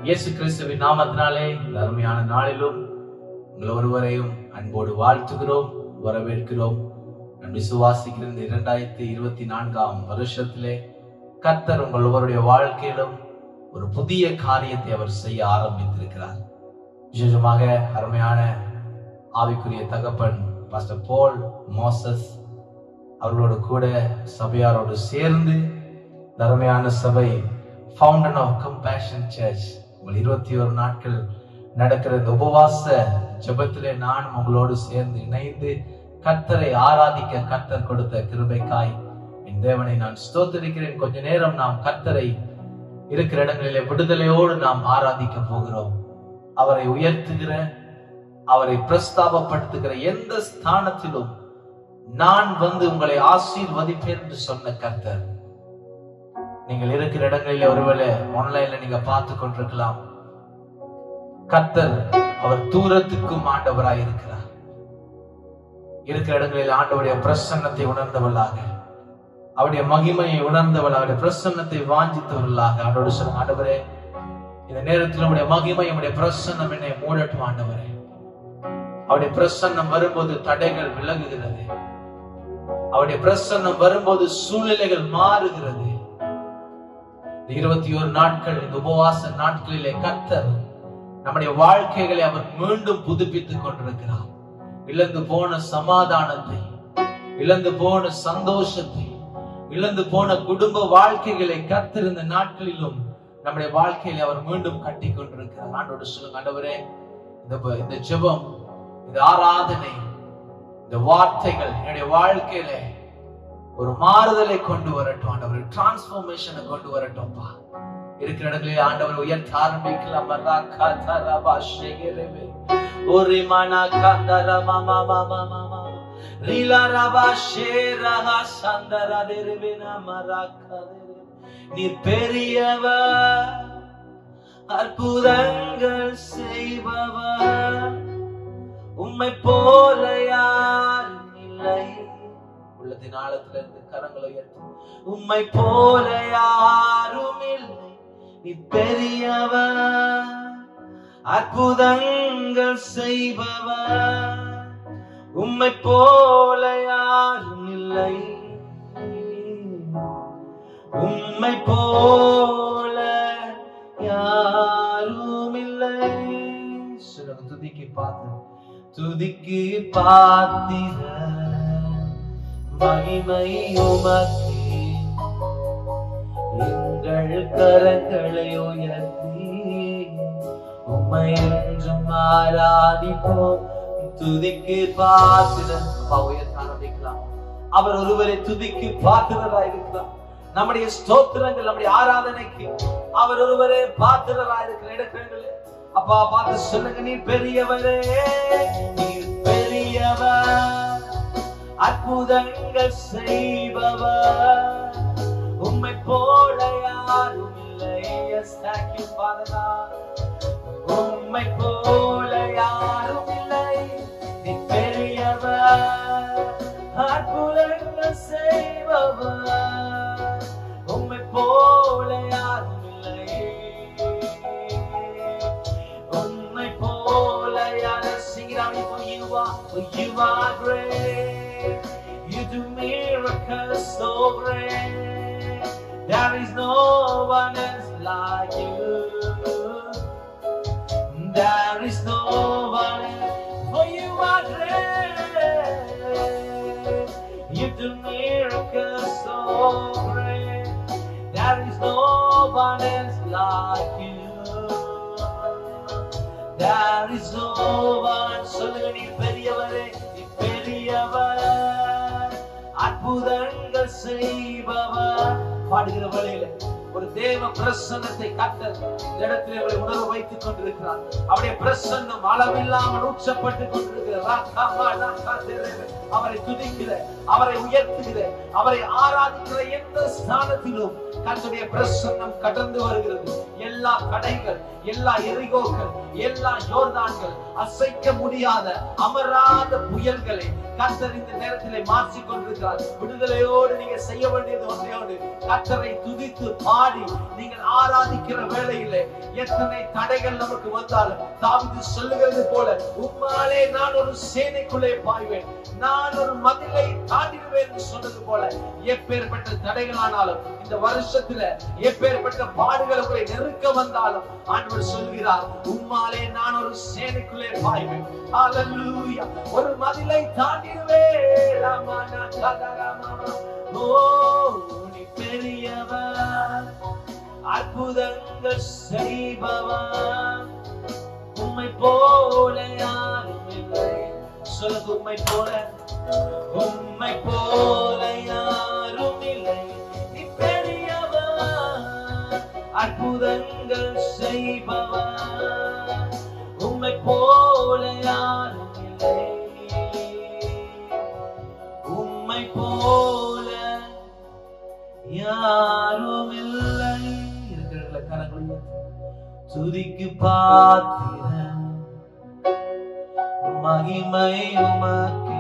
இயேசு கிறிஸ்துவின் நாமத்தினாலே இந்த அருமையான நாளிலும் உங்கள் ஒருவரையும் அன்போடு வாழ்த்துகிறோம் வரவேற்கிறோம் நான் விசுவாசிக்கிற இந்த இரண்டாயிரத்தி இருபத்தி நான்காம் வருஷத்திலே கர்த்தர் உங்கள் ஒருவருடைய வாழ்க்கையிலும் ஒரு புதிய காரியத்தை அவர் செய்ய ஆரம்பித்திருக்கிறார் விசேஷமாக அருமையான ஆவிக்குரிய தகப்பன் பாஸ்டர் போல் மோசஸ் அவர்களோடு கூட சபையாரோடு சேர்ந்து இந்த அருமையான சபை ஃபவுண்டன் ஆஃப் கம்பேஷன் சர்ச் உங்கள் இருபத்தி ஒரு நாட்கள் நடக்கிற இந்த உபவாச ஜெபத்திலே நானும் உங்களோடு சேர்ந்து இணைந்து கர்த்தரை ஆராதிக்க கர்த்தர் கொடுத்த கிருபைக்காய் என் தேவனை நான் ஸ்தோத்தரிக்கிறேன் கொஞ்ச நேரம் நாம் கர்த்தரை இருக்கிற இடங்களிலே விடுதலையோடு நாம் ஆராதிக்க போகிறோம் அவரை உயர்த்துகிற அவரை பிரஸ்தாபப்படுத்துகிற எந்த ஸ்தானத்திலும் நான் வந்து உங்களை ஆசீர்வதிப்பேன் என்று சொன்ன கர்த்தர் நீங்கள் இருக்கிற இடங்களிலே ஒருவேளை ஆன்லைன்ல நீங்க பார்த்து கொண்டிருக்கலாம் கர்த்தர் அவர் தூரத்துக்கும் ஆண்டவராய் இருக்கிறார் இருக்கிற இடங்களில் ஆண்டவருடைய பிரசன்னத்தை உணர்ந்தவளாக அவருடைய மகிமையை உணர்ந்தவள் அவருடைய பிரசன்னத்தை வாஞ்சித்தவர்களாக ஆண்டோடு சொல்லுங்க ஆண்டவரே இந்த நேரத்தில் உடைய மகிமை உடைய பிரசன்னம் என்னை மூடட்டும் ஆண்டவரே அவருடைய பிரசன்னம் வரும்போது தடைகள் விலகுகிறது அவருடைய பிரசன்னம் வரும்போது சூழ்நிலைகள் மாறுகிறது இந்த இருபத்தி ஒரு நாட்கள் இந்த உபவாச நாட்களிலே கத்தர் நம்முடைய வாழ்க்கைகளை அவர் மீண்டும் புதுப்பித்துக் கொண்டிருக்கிறார் இழந்து போன சமாதானத்தை இழந்து போன சந்தோஷத்தை இழந்து போன குடும்ப வாழ்க்கைகளை கத்தர் இந்த நாட்களிலும் நம்முடைய வாழ்க்கையில அவர் மீண்டும் கட்டி கொண்டிருக்கிறார் ஆண்டோடு சொல்லுங்க ஆண்டவரே இந்த ப- இந்த ஜெபம் இந்த ஆராதனை இந்த வார்த்தைகள் என்னுடைய வாழ்க்கையில ஒரு மாறுதலை கொண்டு வரட்டும் ஆண்டவர் டிரான்ஸ்ஃபர்மேஷனை கொண்டு வரட்டும்பா இருக்கிற இடங்களில் ஆண்டவர் உயர்த்த ஆரம்பிக்கலாம் ரக்கா தரபா ஷெகெரெவே. ஒரு மனா கந்தர மமா மமா மமா. ரீலா ரபா ஷேரஹா சந்தரா தெருவினா மராக்கா தெரு. நீ பெரியவர் அற்புதங்கள் செய்பவர் உம்மை போல யாரும் இல்லை உள்ளத்தின் ஆழத்துல இருந்து கரங்களை உயர்த்தி உம்மை போல யாரும் இல்லை நீ பெரியவர் அற்புதங்கள் செய்பவர் உம்மை போல யாரும் இல்லை உம்மை போல யாரும் இல்லை சொல்லுங்க துதிக்கு பார்த்து துதிக்கு பாத்திர மகிமை உமக்கு எங்கள் கரங்களை உயர்த்தி உம்மை என்றும் ஆராதிப்போம் துதிக்கு பாத்திரன் அப்பா உயர்த்த ஆரம்பிக்கலாம் அவர் ஒருவரை துதிக்கு பாத்திரராய் இருக்கிறார் நம்முடைய ஸ்தோத்திரங்கள் நம்முடைய ஆராதனைக்கு அவர் ஒருவரே பாத்திரராய் இருக்கிற இடங்களில் அப்பா பார்த்து சொல்லுங்க நீ பெரியவரே நீ பெரியவர் அற்புதங்கள் செய்பவர் உம்மை போல யாரும் இல்லை எஸ் தேங்க்யூ ஃபாதர் உம்மை போல யாரும் இல்லை நீ பெரியவர் அற்புதங்கள் செய்பவர் உம்மை போல யாரும் இல்லை உம்மை போல யாரும் singing for you are for you are great you do miracles so great there is no one else like you there is no one else for you are great you do miracles so great there is no one else like you there is no one சொல்லுங்க நீ பெரியவரே நீ பெரியவர் அற்புதங்கள் செய்பவர் பாடுகிற வேளையில ஒரு தேவ பிரசன்னத்தை கத்தர் இந்த இடத்திலே அவரை உணர்வு வைத்துக் கொண்டிருக்கிறார் அவருடைய பிரசன்னம் அளவில்லாமல் ஊற்றப்பட்டுக் கொண்டிருக்கிறார் ராக்காமா, ராக்கா தேரேவே. அவரை துதிக்கிற அவரை உயர்த்துகிற அவரை ஆராதிக்கிற எந்த ஸ்தானத்திலும் கர்த்தருடைய பிரசன்னம் கடந்து வருகிறது எல்லா கடைகள் எல்லா எரிகோக்கள் எல்லா யோர்தான்கள் அசைக்க முடியாத அமராத புயல்களை கர்த்தர் இந்த நேரத்திலே மாற்றிக் கொண்டிருக்கிறார் விடுதலையோடு நீங்க செய்ய வேண்டியது ஒன்றையோடு கர்த்தரை துதித்து பாடி நீங்கள் ஆராதிக்கிற வேளையிலே எத்தனை தடைகள் நமக்கு வந்தாலும் தாவிது சொல்லுகிறது போல உம்மாலே நான் ஒரு சேனைக்குள்ளே பாய்வேன் நான் ஒரு மதிலை தாண்டிடுவேன் என்று சொன்னது போல எப்பேற்பட்ட தடைகளானாலும் இந்த வருஷத்துல எப்பேற்பட்ட பாடுகள் உங்களை நெருக்க வந்தாலும் ஆண்டவர் சொல்கிறார் உம்மாலே நான் ஒரு சேனைக்குள்ளே பாய்வேன் ஹalleluya ஒரு மதிலை தாண்டிடுவேன் ராமா நான் கதராமா ஓ நீ பெரியவர் அற்புதங்கள் செய்பவர் உம்மை போல யாரும் இல்லை சொல்லுங்க உம்மை போல உம்மை போல யாரும் இல்லை நீ பெரியவர் அற்புதங்கள் செய்பவர் உம்மை போல யாரும் இல்லை உம்மை போல யாரும் இல்லை இருக்கிற கரங்களை துதிக்கு பாத்திரன் மகிமை உமக்கே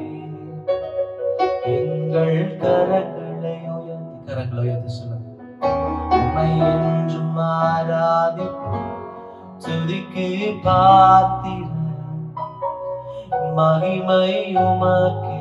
எங்கள் கரங்களை உயர்த்தி கரங்களை உயர்த்தி சொல்லுங்க உம்மை என்றும் ஆராதிப்போம் துதிக்கு பாத்திரன் மகிமை உமக்கே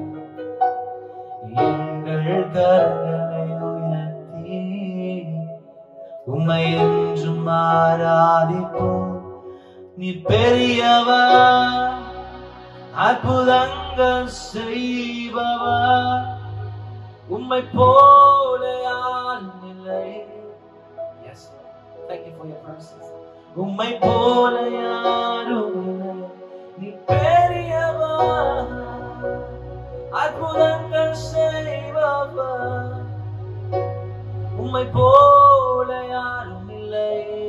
எங்கள் கரங்களை உயர்த்தி உம்மை என்றும் ஆராதிப்போம் நீ பெரியவர் அற்புதங்கள் செய்பவர் உம்மை போல யாரும் இல்லை Yes, Lord. Thank you for your presence. உம்மை போல யாரும் இல்லை நீ பெரியவர் அற்புதங்கள் செய்பவர் உம்மை போல யாரும் இல்லை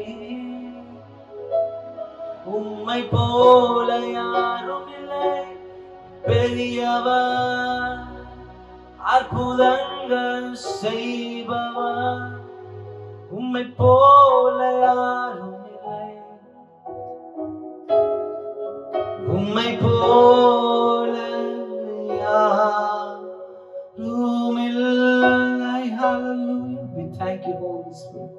உம்மை போல யாரும் இல்லை பெரியவர் அற்புதங்கள் செய்பவர் உம்மை போல யாரும் இல்லை உம்மை போல யாரும் இல்லை Hallelujah. We thank you, Holy Spirit.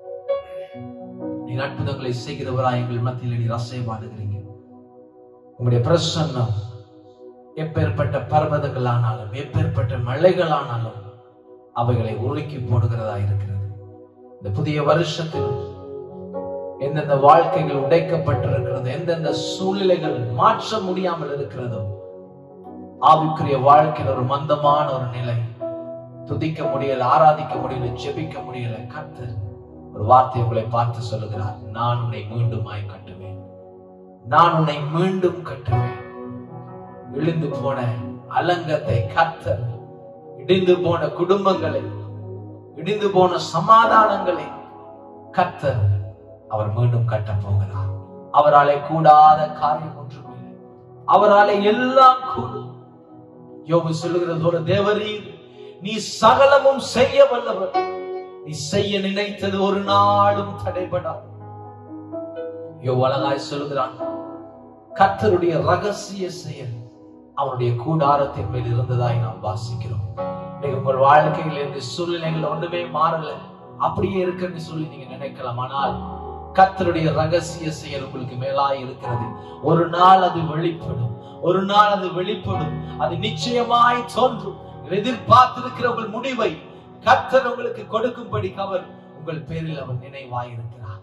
நீர் அற்புதங்களை செய்கிறவராய் எங்கள் மத்தியில் நீர் அசைவாடுகிறீங்க உங்களுடைய பிரசன்னம் எப்பேற்பட்ட பர்வதங்கள் ஆனாலும் எப்பேற்பட்ட மலைகள் ஆனாலும் அவைகளை உருக்கி போடுகிறதா இருக்கிறது இந்த புதிய வருஷத்தில் எந்தெந்த வாழ்க்கைகள் உடைக்கப்பட்டிருக்கிறது எந்தெந்த சூழ்நிலைகள் மாற்ற முடியாமல் இருக்கிறதோ ஆவிக்குரிய வாழ்க்கையில் ஒரு மந்தமான ஒரு நிலை துதிக்க முடியல ஆராதிக்க முடியல ஜெபிக்க முடியல கர்த்தர் ஒரு வார்த்தை உங்களை பார்த்து சொல்லுகிறார் நான் உன்னை மீண்டுமாய் கட்டுவேன் நான் உன்னை மீண்டும் கட்டுவேன் விழுந்து போன அலங்கத்தை கர்த்தர் இடிந்து போன குடும்பங்களை இடிந்து போன சமாதானங்களை கர்த்தர் அவர் மீண்டும் கட்ட போகிறார் அவராலே கூடாத காரியம் ஒன்றுமில்லை அவராலே எல்லாம் கூடும் யோபு சொல்லுகிறது போல தேவரீர் நீ சகலமும் செய்ய வல்லவர் நீ செய்ய நினைத்தது ஒரு நாளும் தடைபடாது யோ அழகாய் சொல்லுகிறான் கர்த்தருடைய ரகசிய செயல் அவனுடைய கூடாரத்தின் மேல் இருந்ததாய் நாம் வாசிக்கிறோம் இன்னைக்கு உங்கள் வாழ்க்கையில் இருந்து சூழ்நிலைகள் ஒண்ணுமே மாறல அப்படியே இருக்குன்னு சொல்லி நீங்க நினைக்கலாம் ஆனால் கர்த்தருடைய ரகசிய செயல் உங்களுக்கு மேலாய் இருக்கிறது ஒரு நாள் அது வெளிப்படும் ஒரு நாள் அது வெளிப்படும் அது நிச்சயமாய் தோன்றும் எதிர்பார்த்திருக்கிற உங்கள் முடிவை கர்த்தர் உங்களுக்கு கொடுக்கும்படி அவர் உங்கள் பேரில் அவர் நினைவாய் இருக்கிறார்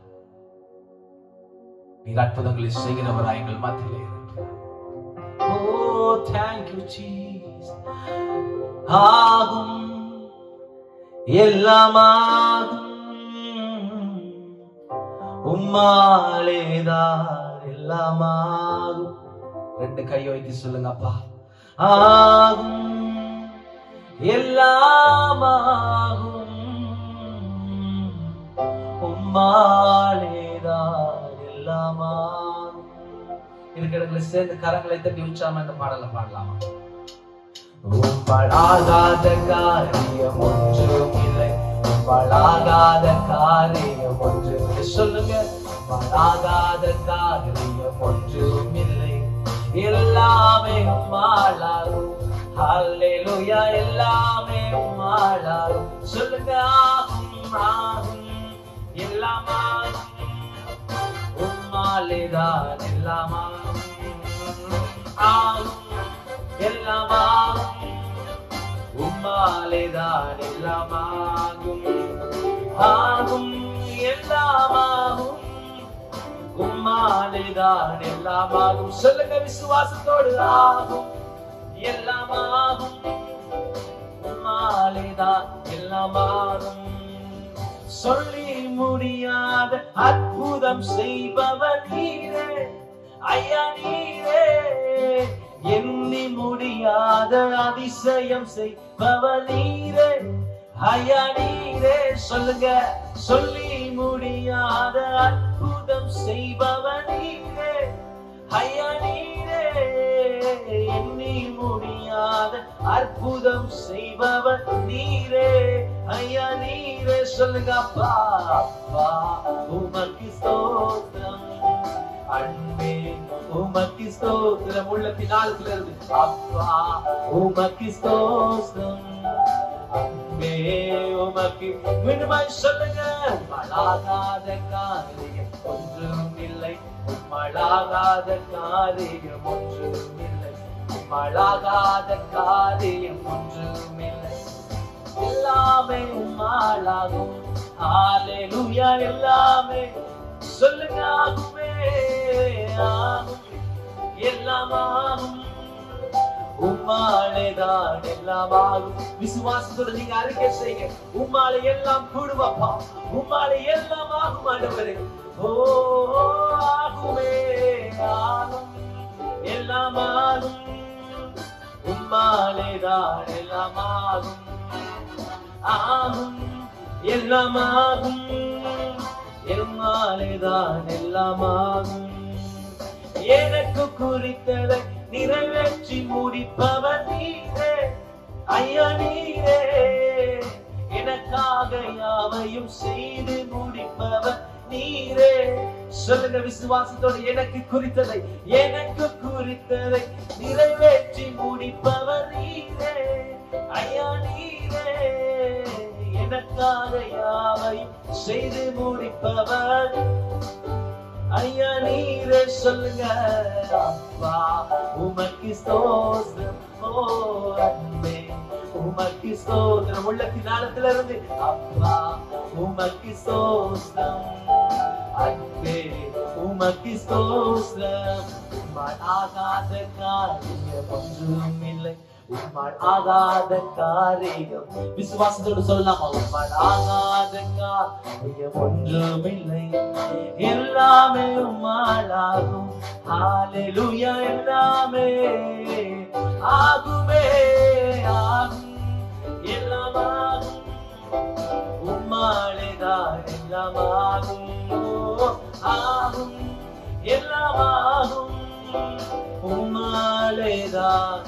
நீர் அற்புதங்களை செய்கிறவராய் எங்கள் மத்தியிலே இருக்கிறார் ஓ தேங்க்யூ ஜீசஸ் ஆகும் எல்லாமாகும் உம்மாலேதான் எல்லாமாகும் ரெண்டு கை வைத்து சொல்லுங்க அப்பா ஆகும் எல்லாமாகும் உம்மாலேதான் எல்லாமாகும் இருக்கிற இடத்துல சேர்ந்து கரங்களை தட்டி உச்சாம இந்த பாடலை பாடலாமா உம்பளாகாத காரியம் ஒன்றும் இல்லை உம்பளாகாத காரியம் ஒன்றும் இல்லை. சொல்லுங்க உம்பளாகாத காரியம் ஒன்றும் இல்லை எல்லாமே உம்மாலாகும் ஹalleluya எல்லாமே உம்மாலாகும் சொல்லுங்க ஆகும் ஆகும் எல்லாமாகும் உம்மாலேதான் எல்லாமாகும் ஆகும் எல்லாமாகும் உம்மாலேதான் எல்லாமாகும் ஆகும் எல்லாமாகும் உம்மாலேதான் எல்லாமாகும் சொல்லுங்க விசுவாசத்தோடு ஆகும் எல்லாமாகும் உம்மாலேதான் எல்லாமாகும் சொல்லி முடியாத அற்புதம் செய்பவர் நீரே ஐயா நீரே எண்ணி முடியாத அதிசயம் செய்பவர் நீரே ஐயா நீரே சொல்லுங்க சொல்லி முடியாத அற்புதம் செய்பவர் நீரே ஐயா நீரே எண்ணி முடியாத அற்புதம் செய்பவர் நீரே ஐயா நீரே சொல்லுங்க அப்பா அப்பா உமக்கு ஸ்தோத்திரம் அன்பே உமக்கு ஸ்தோத்திரம் உள்ளத்தின் ஆழத்துல இருந்து அப்பா உமக்கு ஸ்தோத்திரம் அன்பே உமக்கு மீண்டுமாய் சொல்லுங்க உம்மளாகாத காரியம் ஒன்றும் இல்லை உம்மளாகாத காரியம் ஒன்றும் இல்லை உம்மளாகாத காரியம் ஒன்றும் இல்லை எல்லாமே உம்மாலாகும் ஹalleluya எல்லாமே சொல்லுங்க ஆகுமே ஆகும் எல்லாமாகும் உம்மாலேதான் எல்லாமாகும் விசுவாசத்தோட நீங்க அறிக்கை செய்யுங்க உம்மாலே எல்லாம் கூடுவப்பா உம்மாலே எல்லாம் ஆகும் ஆண்டவரே ஓ ஆகுமே ஆகும் எல்லாமாகும் உம்மாலேதான் எல்லாமாகும் ஆகும் எல்லாமாகும் எம்மாலேதான் எல்லாமாகும் எனக்கு குறித்ததை நிறைவேற்றி முடிப்பவர் நீரே ஐயா நீரே எனக்காக யாவையும் செய்து முடிப்பவர் நீரே சொல்லுங்க விசுவாசத்தோடு எனக்கு குறித்ததை எனக்கு குறித்ததை நிறைவேற்றி முடிப்பவர் நீரே ஐயா நீரே எனக்காக யாவையும் செய்து முடிப்பவர் ஐயா நீரே சொல்லுங்க அப்பா உமக்கு ஸ்தோத்திரம் ஓ அன்பே உமக்கு ஸ்தோத்திரம் உள்ளத்தின் ஆழத்துல இருந்து அப்பா உமக்கு ஸ்தோத்திரம் அன்பே உமக்கு ஸ்தோத்திரம் உம்மால் ஆகாத காரியம் ஒன்றும் இல்லை உம்மால் ஆகாத காரியம் விசுவாசத்தோடு சொல்லலாமா உம்மால் ஆகாத காரியம் ஒன்றும் இல்லை எல்லாமே உம்மாலாகும் ஹalleluya எல்லாமே ஆகுமே ஆகும் எல்லாமாகும் உம்மாலேதான் எல்லாமாகும் ஓ, ஆகும் எல்லாமாகும் உம்மாலேதான்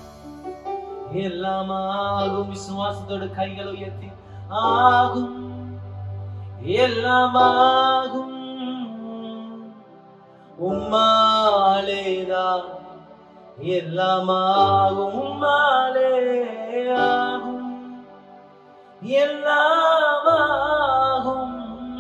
எல்லாமாகும் விசுவாசத்தோடு கைகளை உயர்த்தி ஆகும் எல்லாமாகும் உம்மாலேதான் எல்லாமாகும் உம்மாலே ஆகும் எல்லாமாகும்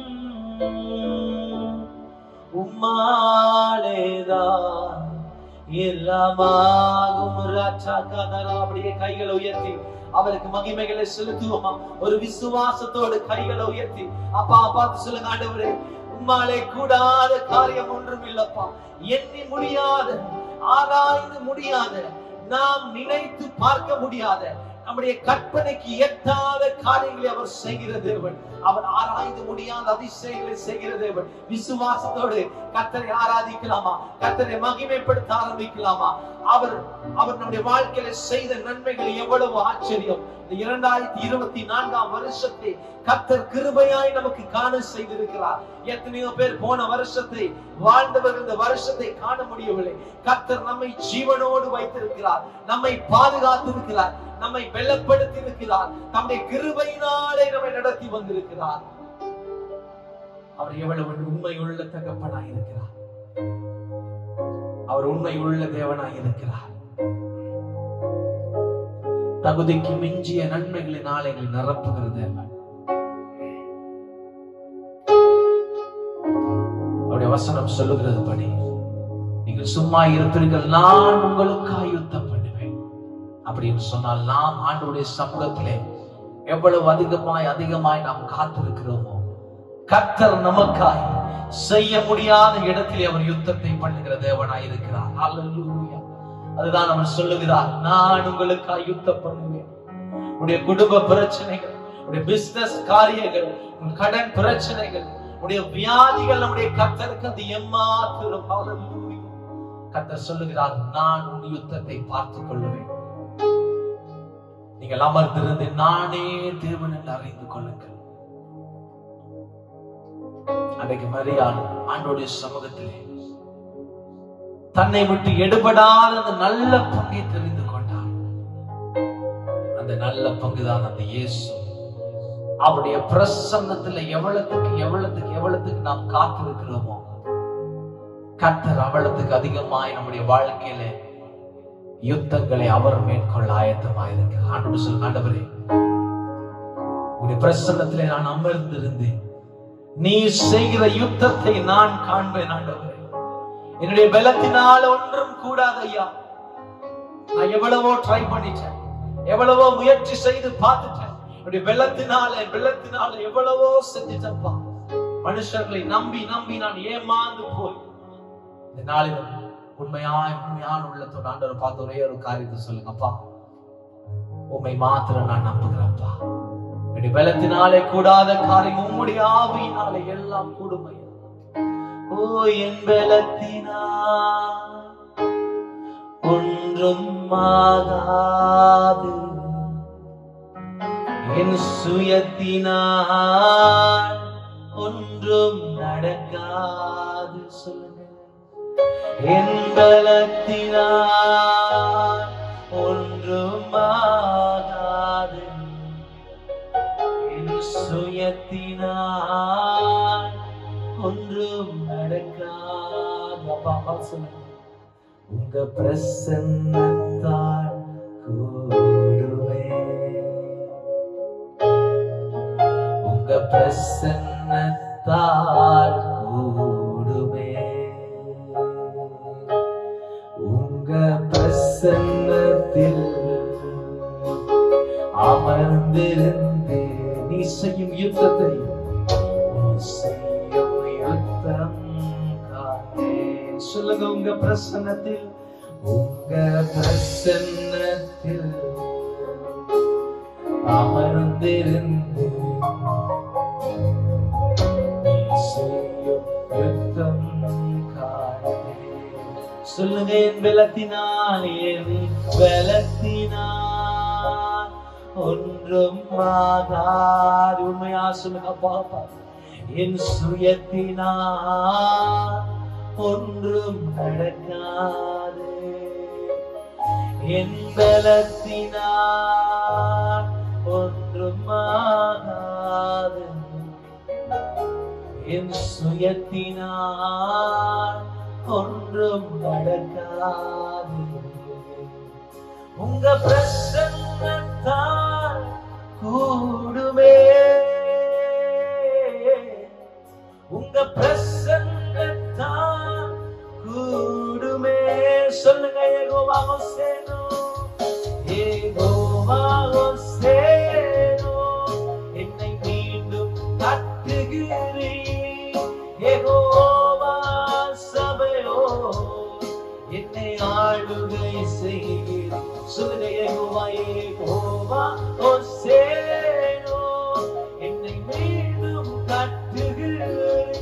உம்மாலேதான் எல்லாமாகும் ராஜா கதரா அப்படியே கைகளை உயர்த்தி அவருக்கு மகிமைகளை செலுத்துவோமா ஒரு விசுவாசத்தோடு கைகளை உயர்த்தி அப்பா பார்த்து சொல்லுங்க ஆண்டவரே உம்மாலே கூடாத காரியம் ஒன்றும் இல்லப்பா எண்ணி முடியாத ஆராய்ந்து முடியாத நாம் நினைத்து பார்க்க முடியாத நம்முடைய கற்பனைக்கு எட்டாத காரியங்களை அவர் செய்கிற தேவன் அவர் ஆராய்ந்து முடியாத அதிசயங்களை செய்கிற தேவன் விசுவாசத்தோடு கத்தரை ஆராதிக்கலாமா கத்தரை மகிமைப்படுத்த ஆரம்பிக்கலாமா அவர் அவர் நம்முடைய வாழ்க்கையில செய்த நன்மைகள் எவ்வளவு ஆச்சரியம் இந்த இரண்டாயிரத்தி இருபத்தி நான்காம் வருஷத்தை கத்தர் கிருபையாய் நமக்கு காண செய்திருக்கிறார் எத்தனையோ பேர் போன வருஷத்தை வாழ்ந்தவர்கள் இந்த வருஷத்தை காண முடியவில்லை கத்தர் நம்மை ஜீவனோடு வைத்திருக்கிறார் நம்மை பாதுகாத்திருக்கிறார் நம்மை வெள்ளப்படுத்தி இருக்கிறார் நம்முடைய கிருபையினாலே நம்மை நடத்தி வந்திருக்கிறார் அவர் எவ்வளவு உண்மையுள்ள தகப்பனாய் இருக்கிறார் அவர் உண்மை உள்ள தேவனாய் இருக்கிறார் தகுதிக்கு மிஞ்சிய நன்மைகளினால் எங்களை நிரப்புகிற தேவன் அவருடைய வசனம் சொல்லுகிறது படி நீங்கள் சும்மா இருப்பீர்கள் நான் உங்களுக்காக யுத்தம் பண்ணுவேன் அப்படின்னு சொன்னால் நாம் ஆண்டவருடைய சமூகத்திலே எவ்வளவு அதிகமாய் அதிகமாய் நாம் காத்திருக்கிறோமோ கர்த்தர் நமக்காய் செய்ய முடியாத இடத்திலே அவர் யுத்தத்தை பண்ணுகிற தேவனாய் இருக்கிறார் ஹalleluya அதுதான் அவர் சொல்லுகிறார் நான் உங்களுக்காய் யுத்தம் பண்ணுவேன் உடைய குடும்ப பிரச்சனைகள் உடைய பிசினஸ் காரியங்கள் உன் கடன் பிரச்சனைகள் உடைய வியாதிகள் நம்முடைய கர்த்தருக்கு அது எம்மாத்திரம் ஹalleluya கர்த்தர் சொல்லுகிறார் நான் உன் யுத்தத்தை பார்த்துக் கொள்ளுவேன் நீங்கள் அமர்ந்திருந்து நானே தேவன் என்று அறிந்து கொள்ளுங்கள் அன்றைக்கு மரியாள் ஆண்டோடைய சமூகத்திலே தன்னை விட்டு எடுபடாத அந்த நல்ல பங்கை தெரிந்து கொண்டார் அந்த நல்ல பங்குதான் அந்த இயேசு அவருடைய பிரசன்னத்துல எவ்வளவுக்கு எவ்வளவுக்கு எவ்வளவுக்கு நாம் காத்திருக்கிறோமோ கர்த்தர் அவ்வளவுக்கு அதிகமாய் நம்முடைய வாழ்க்கையில யுத்தங்களை அவர் மேற்கொள்ள ஆயத்தமாயிருக்கு ஆண்டு சொல் ஆண்டவரே உடைய பிரசன்னத்திலே நான் அமர்ந்திருந்தேன் நீ செய்கிற யுத்தத்தை நான் காண்பேன் ஆண்டவரே என்னுடைய பலத்தினால ஒன்றும் கூடாது ஐயா நான் எவ்வளவோ ட்ரை பண்ணிட்டேன் எவ்வளவோ முயற்சி செய்து பார்த்துட்டேன் என்னுடைய பலத்தினால பலத்தினால எவ்வளவோ செஞ்சுட்டப்பா மனுஷர்களை நம்பி நம்பி நான் ஏமாந்து போய் இந்த நாளில் உண்மையாய் உண்மையான உள்ளத்தோட ஆண்டவர் பார்த்து ஒரே ஒரு காரியத்தை சொல்லுங்கப்பா உண்மை மாத்திரம் நான் நம்புகிறேன்ப்பா என்னுடைய பலத்தினாலே கூடாத காரியம் உம்முடைய ஆவியினாலே எல்லாம் கூடும் ஐயா ஓ என் பலத்தினா ஒன்றும் ஆகாது என் சுயத்தினால் ஒன்றும் நடக்காது சொல்லுங்க என் பலத்தினால் ஒன்றும் ஆகாது என் சுயத்தினால் ஒன்றும் நடக்காது அப்பா அப்பா சொல்லுங்க உங்க பிரசன்னத்தால் கூடுவே உங்க பிரசன்னத்தால் கூடுவே உங்க பிரசன்னத்தில் அமர்ந்திருந்து நீ செய்யும் யுத்தத்தை நீ செய்யும் யுத்தம் காணேன். சொல்லுங்க உங்க பிரசன்னத்தில் உங்க பிரசன்னத்தில் அமர்ந்திருந்து நீ செய்யும் யுத்தம் காணேன். சொல்லுங்க என் பலத்தினால் என் பலத்தினால் ஒன்றும் ஆகாது உண்மையா சொல்லுங்க பாப்பா என் சுயத்தினால் ஒன்றும் நடக்காது என் பலத்தினால் ஒன்றும் ஆகாது என் சுயத்தினால் ஒன்றும் நடக்காது உங்க பிரசன்னத்தால் கூடுமே உங்க பிரசன்னத்தால் கூடுமே சொல்லுங்க ஏகோவாக சேனோ ஏகோவாக சேனோ என்னை மீண்டும் கட்டுகிறீர் ஏகோவா சபையோ என்னை ஆளுகை செய்கிறீர் சொல்லுங்க ஏகோவா ஏகோவா ஓ சேனோ என்னை மீண்டும் கட்டுகிறீர்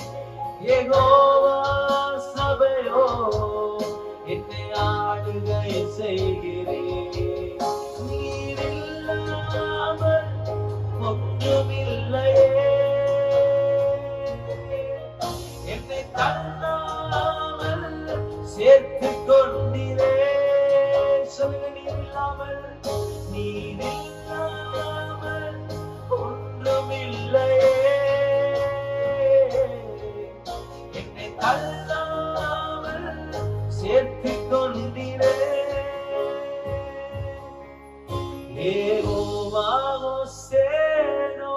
ஏகோவா சபையோ என்னை ஆளுகை செய்கிறீர் நீர் இல்லாமல் ஒன்றுமில்லையே என்னை தள்ளாமல் சேர்த்து கொண்டிரே சொல்லுங்க நீர் இல்லாமல் நீர் இல்லாமல் சேனோ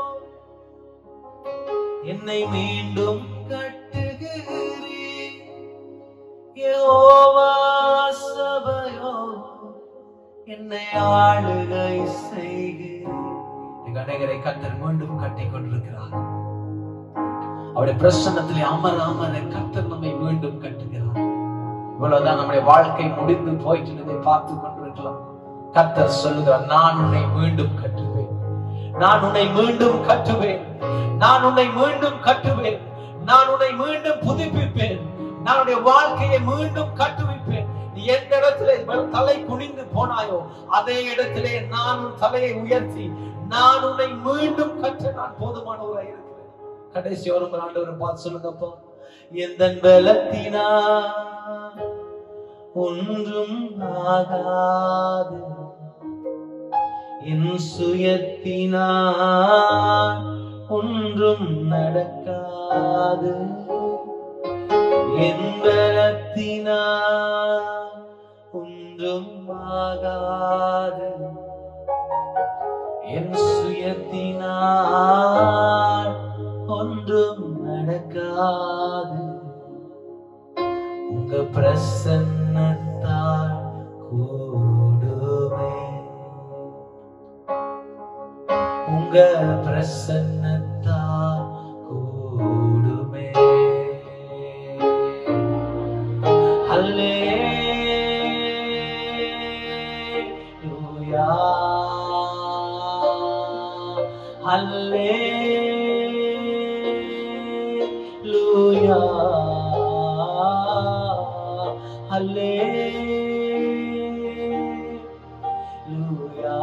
என்னை மீண்டும் கட்டுகிறீர் யெகோவா சபையோ என்னை ஆளுகை செய்கிறீர் எங்க அநேகரை கத்தர் மீண்டும் கட்டி கொண்டிருக்கிறார் அவருடைய பிரசன்னத்திலே அமர அமர கத்தர் நம்மை மீண்டும் கட்டுகிறார் இவ்வளவுதான் நம்முடைய வாழ்க்கை முடிந்து போயிட்டு பார்த்து கொண்டிருக்கலாம் கத்தர் சொல்லுகிறார் நான் உன்னை மீண்டும் கட்டுவேன் நான் உன்னை மீண்டும் கட்டுவேன் நான் உன்னை மீண்டும் கட்டுவேன் நான் உன்னை மீண்டும் புதுப்பிப்பேன் நான் உன்னுடைய வாழ்க்கையை மீண்டும் கட்டுவிப்பேன் நீ எந்த இடத்திலே தலை குனிந்து போனாயோ அதே இடத்திலே நான் உன் தலையை உயர்த்தி நான் உன்னை மீண்டும் கட்ட நான் போதுமானவராக இருக்கிறேன் கடைசி ஒரு ஆண்டவரை பார்த்து சொல்லுங்கப்பா எந்த பலத்தினா ஒன்றும் ஆகாது என் சுயத்தினா ஒன்றும் நடக்காது என் பலத்தினா ஒன்றும் ஆகாது என் சுயத்தினால் ஒன்றும் நடக்காது உங்க பிரசன்னத்தால் கூடுமே உங்க பிரசன்னத்தால் கூடுமே அல்லேலூயா அல்லேலூயா அல்லேலூயா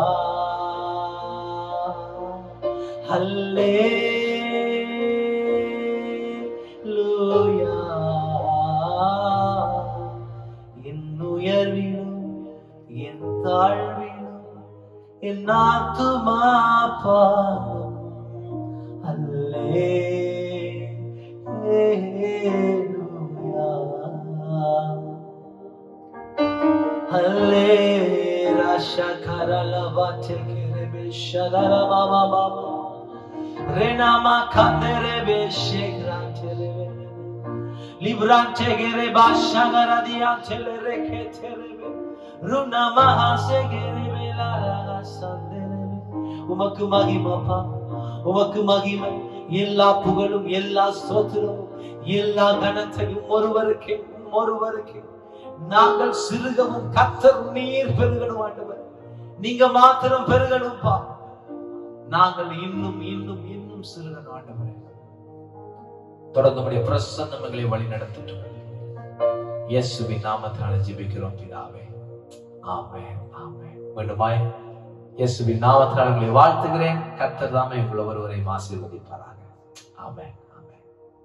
அல்லேலூயா என் உயர்விலும் என் தாழ்விலும் என் ஆத்துமா பாடும் அல்லேலூயா அல்லே Rasha கரலவா தெக்கரே ஷதரா Baba Baba Renama kandere be shegrantele Librante gere bashagara diantele reketele Runa mahase gere be la la sandele உமக்கு மகிமப்பா உமக்கு மகிமை எல்லா புகழும் எல்லா சோத்திரமும் எல்லா கனத்தையும் ஒருவருக்கே ஒருவருக்கே நாங்கள் சிறுகவும் கத்தர் நீர் பெருகணும் ஆண்டவர் நீங்க மாத்திரம் பெருகணும்பா நாங்கள் இன்னும் இன்னும் இன்னும் சிறுகணும் ஆண்டவரே தொடர்ந்து நம்முடைய பிரசன்னம் எங்களை வழி நடத்தட்டும் இயேசுவின் நாமத்தினால ஜெபிக்கிறோம் பிதாவே ஆமென் ஆமென் மீண்டுமாய் இயேசுவின் நாமத்தினால் உங்களை வாழ்த்துகிறேன் கர்த்தர் தாமே உங்களை ஒருவரையும் ஆசீர்வதிப்பாராக ஆமென் ஆமென்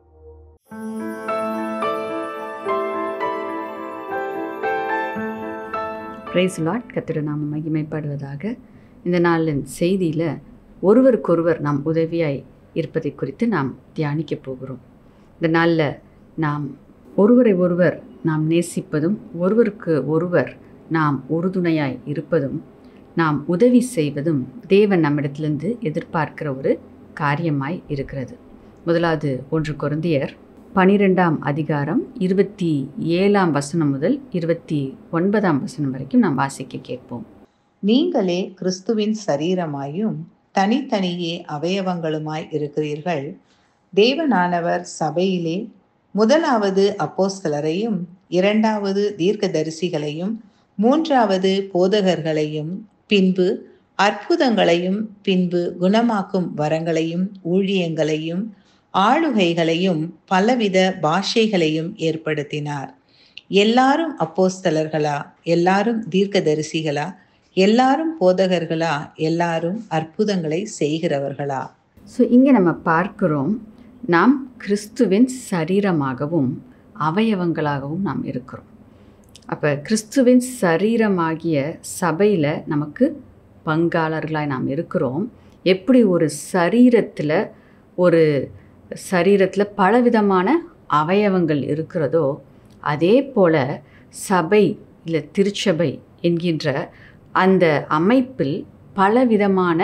பிரைஸ் லாட் கத்திர நாம் மகிமைப்படுவதாக இந்த நாளின் செய்தியில் ஒருவருக்கொருவர் நாம் உதவியாய் இருப்பதை குறித்து நாம் தியானிக்க போகிறோம் இந்த நாளில் நாம் ஒருவரை ஒருவர் நாம் நேசிப்பதும் ஒருவருக்கு ஒருவர் நாம் உறுதுணையாய் இருப்பதும் நாம் உதவி செய்வதும் தேவன் நம்மிடத்திலிருந்து எதிர்பார்க்கிற ஒரு காரியமாய் இருக்கிறது முதலாவது ஒன்று கொருந்தியர் பனிரெண்டாம் அதிகாரம் இருபத்தி ஏழாம் வசனம் முதல் இருபத்தி ஒன்பதாம் வசனம் வரைக்கும் நாம் வாசிக்க கேட்போம் நீங்களே கிறிஸ்துவின் சரீரமாயும் தனித்தனியே அவயவங்களுமாய் இருக்கிறீர்கள் தேவனானவர் சபையிலே முதலாவது அப்போஸ்தலரையும் இரண்டாவது தீர்க்கதரிசிகளையும் மூன்றாவது போதகர்களையும் பின்பு அற்புதங்களையும் பின்பு குணமாக்கும் வரங்களையும் ஊழியங்களையும் ஆளுகைகளையும் பலவித பாஷைகளையும் ஏற்படுத்தினார் எல்லாரும் அப்போஸ்தலர்களா எல்லாரும் தீர்க்கதரிசிகளா எல்லாரும் போதகர்களா எல்லாரும் அற்புதங்களை செய்கிறவர்களா ஸோ இங்கே நம்ம பார்க்கிறோம் நாம் கிறிஸ்துவின் சரீரமாகவும் அவயவங்களாகவும் நாம் இருக்கிறோம் அப்போ கிறிஸ்துவின் சரீரமாகிய சபையில் நமக்கு பங்காளர்களாய் நாம் இருக்கிறோம் எப்படி ஒரு சரீரத்தில் ஒரு சரீரத்தில் பலவிதமான அவயவங்கள் இருக்கிறதோ அதே போல் சபை இல்லை திருச்சபை என்கின்ற அந்த அமைப்பில் பலவிதமான